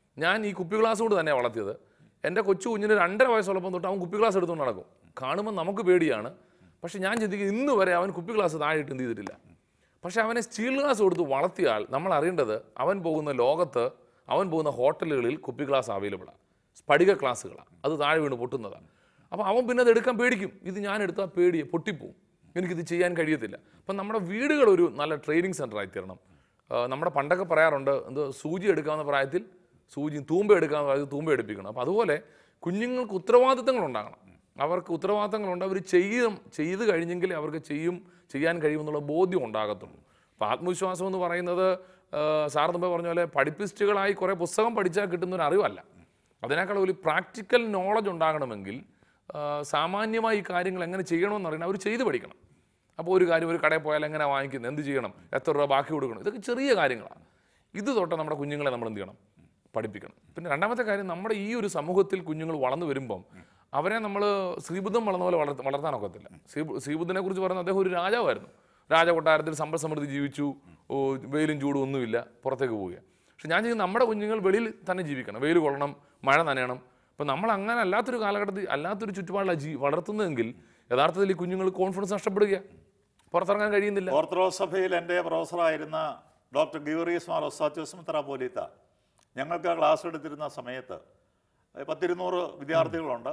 ഞാൻ ഈ കുപ്പി ഗ്ലാസ് കൊണ്ട് തന്നെ വളർത്തിയത് എൻ്റെ കൊച്ചു കുഞ്ഞിന് രണ്ടര വയസ്സുള്ളപ്പം തൊട്ട് അവൻ കുപ്പി ഗ്ലാസ് എടുത്തുകൊണ്ട് നടക്കും കാണുമ്പോൾ നമുക്ക് പേടിയാണ് പക്ഷെ ഞാൻ ചിന്തിക്കും ഇന്ന് വരെ അവൻ കുപ്പി ഗ്ലാസ് താഴെയിട്ട് എന്ത് ചെയ്തിട്ടില്ല പക്ഷെ അവനെ സ്റ്റീൽ ഗ്ലാസ് കൊടുത്ത് വളർത്തിയാൽ നമ്മൾ അറിയേണ്ടത് അവൻ പോകുന്ന ലോകത്ത് അവൻ പോകുന്ന ഹോട്ടലുകളിൽ കുപ്പി ഗ്ലാസ് അവൈലബിളാണ് സ്ഫടിക ക്ലാസ്സുകളാണ് അത് താഴെ വീണ് പൊട്ടുന്നതാണ് അപ്പോൾ അവൻ പിന്നെ അത് എടുക്കാൻ പേടിക്കും ഇത് ഞാൻ എടുത്താൽ പേടിയെ പൊട്ടിപ്പോവും എനിക്കിത് ചെയ്യാൻ കഴിയത്തില്ല അപ്പം നമ്മുടെ വീടുകൾ ഒരു നല്ല ട്രെയിനിങ് സെൻ്റർ ആയി തീരണം ആ, നമ്മുടെ പണ്ടൊക്കെ പറയാറുണ്ട് എന്ത് സൂചി എടുക്കാവുന്ന പ്രായത്തിൽ സൂചി തൂമ്പ എടുക്കാവുന്ന പ്രായത്തിൽ തൂമ്പ എടുപ്പിക്കണം അപ്പോൾ അതുപോലെ കുഞ്ഞുങ്ങൾക്ക് ഉത്തരവാദിത്തങ്ങൾ ഉണ്ടാകണം അവർക്ക് ഉത്തരവാദിത്തങ്ങളുണ്ട് അവർ ചെയ്യും ചെയ്ത് കഴിഞ്ഞെങ്കിൽ അവർക്ക് ചെയ്യും ചെയ്യാൻ കഴിയുമെന്നുള്ള ബോധ്യം ഉണ്ടാകത്തുള്ളൂ അപ്പോൾ ആത്മവിശ്വാസം എന്ന് പറയുന്നത് ആ, സാർ മുമ്പേ പറഞ്ഞ പോലെ പഠിപ്പിസ്റ്റുകളായി കുറേ പുസ്തകം പഠിച്ചാൽ കിട്ടുന്ന ഒരു അറിവല്ല അതിനേക്കാൾ ഒരു പ്രാക്ടിക്കൽ നോളജ് ഉണ്ടാകണമെങ്കിൽ ആ, സാമാന്യമായി ഈ കാര്യങ്ങൾ എങ്ങനെ ചെയ്യണമെന്ന് അറിയണം അവർ ചെയ്ത് പഠിക്കണം അപ്പോൾ ഒരു കാര്യം ഒരു കടയിൽ പോയാൽ എങ്ങനെ വാങ്ങിക്കുന്നത് എന്ത് ചെയ്യണം എത്ര രൂപ ബാക്കി കൊടുക്കണം ഇതൊക്കെ ചെറിയ കാര്യങ്ങളാണ് ഇത് തൊട്ട് നമ്മുടെ കുഞ്ഞുങ്ങളെ നമ്മൾ എന്ത് ചെയ്യണം പഠിപ്പിക്കണം പിന്നെ രണ്ടാമത്തെ കാര്യം നമ്മുടെ ഈ ഒരു സമൂഹത്തിൽ കുഞ്ഞുങ്ങൾ വളർന്നു വരുമ്പം അവരെ നമ്മൾ ശ്രീബുദ്ധം വളർന്ന പോലെ വളർത്ത വളർത്താനൊക്കത്തില്ല ശ്രീ ശ്രീബുദ്ധനെ കുറിച്ച് പറയുന്നത് അദ്ദേഹം ഒരു രാജാവായിരുന്നു രാജകൊട്ടാരത്തിൽ സമ്പൽ സമൃദ്ധി ജീവിച്ചു ഓ, വെയിലും ചൂടും ഒന്നുമില്ല പുറത്തേക്ക് പോവുക പക്ഷെ ഞാൻ ചെയ്യുന്നത് നമ്മുടെ കുഞ്ഞുങ്ങൾ വെളിയിൽ തന്നെ ജീവിക്കണം വെയിൽ കൊള്ളണം മഴ നനയണം അപ്പം നമ്മൾ അങ്ങനെ അല്ലാത്തൊരു കാലഘട്ടത്തിൽ അല്ലാത്തൊരു ചുറ്റുപാടിലാണ് ജീ വളർത്തുന്നതെങ്കിൽ യഥാർത്ഥത്തിൽ ഈ കുഞ്ഞുങ്ങൾ കോൺഫിഡൻസ് നഷ്ടപ്പെടുക പുറത്തിറങ്ങാൻ കഴിയുന്നില്ല ഓർത്തഡോക്സ് സഭയിൽ എൻ്റെ പ്രൊഫസറായിരുന്ന ഡോക്ടർ ഗിയോറിയസ് മാർ ഒസാച്ചോസ് മെത്രാപോലീത്ത ഞങ്ങൾക്ക് ക്ലാസ് എടുത്തിരുന്ന സമയത്ത് പത്തിരുന്നൂറ് വിദ്യാർത്ഥികളുണ്ട്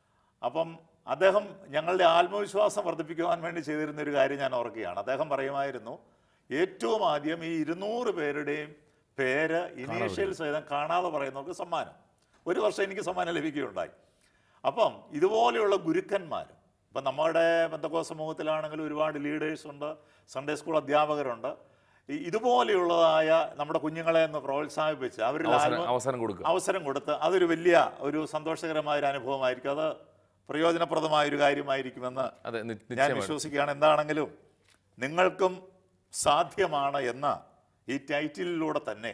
അപ്പം അദ്ദേഹം ഞങ്ങളുടെ ആത്മവിശ്വാസം വർദ്ധിപ്പിക്കുവാൻ വേണ്ടി ചെയ്തിരുന്ന ഒരു കാര്യം ഞാൻ ഓർക്കുകയാണ് അദ്ദേഹം പറയുമായിരുന്നു ഏറ്റവും ആദ്യം ഈ ഇരുന്നൂറ് പേരുടെയും പേര് ഇനീഷ്യൽ സഹിതം കാണാതെ പറയുന്നവർക്ക് സമ്മാനം ഒരു വർഷം എനിക്ക് സമ്മാനം ലഭിക്കുകയുണ്ടായി അപ്പം ഇതുപോലെയുള്ള ഗുരുക്കന്മാർ ഇപ്പം നമ്മുടെ ബന്ധക്കോ സമൂഹത്തിലാണെങ്കിൽ ഒരുപാട് ലീഡേഴ്സ് ഉണ്ട് സൺഡേ സ്കൂൾ അധ്യാപകരുണ്ട് ഈ ഇതുപോലെയുള്ളതായ നമ്മുടെ കുഞ്ഞുങ്ങളെ ഒന്ന് പ്രോത്സാഹിപ്പിച്ച് അവരിൽ അവസരം ആത്മ അവസരം കൊടുക്കുക അവസരം കൊടുത്ത് അതൊരു വലിയ ഒരു സന്തോഷകരമായ ഒരു അനുഭവമായിരിക്കും അത് പ്രയോജനപ്രദമായ ഒരു കാര്യമായിരിക്കുമെന്ന് അതെ നി- ഞാൻ നിശ്ചയമായും വിശ്വസിക്കുകയാണ് എന്താണെങ്കിലും നിങ്ങൾക്കും സാധ്യമാണ് എന്ന ഈ ടൈറ്റിലിലൂടെ തന്നെ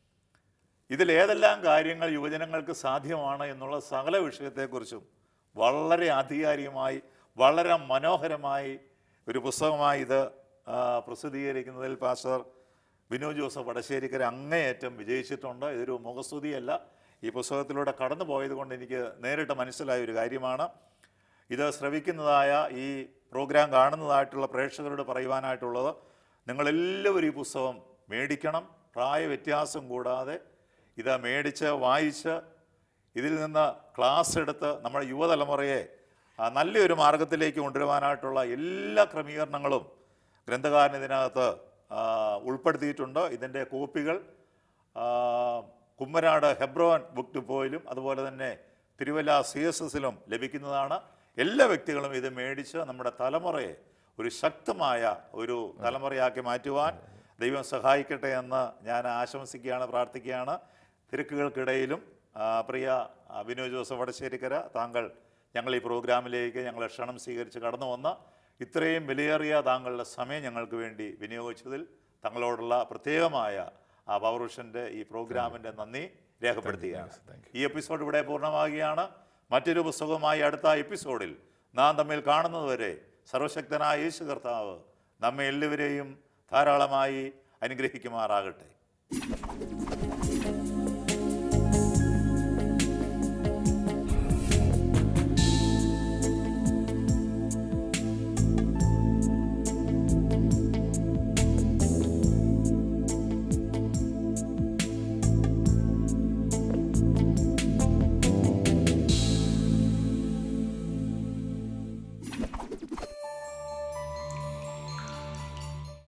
ഇതിൽ ഏതെല്ലാം കാര്യങ്ങൾ യുവജനങ്ങൾക്ക് സാധ്യമാണ് എന്നുള്ള സകല വിഷയത്തെക്കുറിച്ചും വളരെ ആധികാരികമായി വളരെ മനോഹരമായി ഒരു പുസ്തകമായി ഇത് ആ, പ്രസിദ്ധീകരിക്കുന്നതിൽ പാസ്റ്റർ ബിനു ജോസഫ് വടശ്ശേരിക്കര അങ്ങേയറ്റം വിജയിച്ചിട്ടുണ്ട് ഇതൊരു മുഖസ്തുതിയല്ല ഈ പുസ്തകത്തിലൂടെ കടന്നു പോയത് കൊണ്ട് എനിക്ക് നേരിട്ട് മനസ്സിലായ ഒരു കാര്യമാണ് ഇത് ശ്രവിക്കുന്നതായ ഈ പ്രോഗ്രാം കാണുന്നതായിട്ടുള്ള പ്രേക്ഷകരോട് പറയുവാനായിട്ടുള്ളത് നിങ്ങളെല്ലാവരും ഈ പുസ്തകം മേടിക്കണം പ്രായ വ്യത്യാസം കൂടാതെ ഇത് മേടിച്ച് വായിച്ച് ഇതിൽ നിന്ന് ക്ലാസ് എടുത്ത് നമ്മുടെ യുവതലമുറയെ ആ, നല്ലൊരു മാർഗത്തിലേക്ക് കൊണ്ടുവരുവാനായിട്ടുള്ള എല്ലാ ക്രമീകരണങ്ങളും ഗ്രന്ഥകാരൻ ഇതിനകത്ത് ആ, ഉൾപ്പെടുത്തിയിട്ടുണ്ട് ഇതിൻ്റെ കോപ്പികൾ ആ, കുമ്മനാട് ഹെബ്രോൻ ബുക്ക് ഡിപ്പോയിലും അതുപോലെ തന്നെ തിരുവല്ല സി എസ് എസിലും ലഭിക്കുന്നതാണ് എല്ലാ വ്യക്തികളും ഇത് മേടിച്ച് നമ്മുടെ തലമുറയെ ഒരു ശക്തമായ ഒരു തലമുറയാക്കി മാറ്റുവാൻ ദൈവം സഹായിക്കട്ടെ എന്ന് ഞാൻ ആശംസിക്കുകയാണ് പ്രാർത്ഥിക്കുകയാണ് തിരക്കുകൾക്കിടയിലും ആ, പ്രിയ ആ, ബിനു ജോസഫ് വടശ്ശേരിക്കര താങ്കൾ ഞങ്ങൾ ഈ പ്രോഗ്രാമിലേക്ക് ഞങ്ങളെ ക്ഷണം സ്വീകരിച്ച് കടന്നു വന്ന് ഇത്രയും വിലയേറിയ താങ്കളുടെ സമയം ഞങ്ങൾക്ക് വേണ്ടി വിനിയോഗിച്ചതിൽ തങ്ങളോടുള്ള പ്രത്യേകമായ ആ പൗരുഷൻ്റെ ഈ പ്രോഗ്രാമിൻ്റെ നന്ദി രേഖപ്പെടുത്തുകയാണ് ഈ എപ്പിസോഡ് ഇവിടെ പൂർണ്ണമാകുകയാണ് മറ്റൊരു പുസ്തകവുമായി അടുത്ത എപ്പിസോഡിൽ നാം തമ്മിൽ കാണുന്നതുവരെ സർവശക്തനായ യേശു കർത്താവ് നമ്മെ എല്ലാവരെയും ധാരാളമായി അനുഗ്രഹിക്കുമാറാകട്ടെ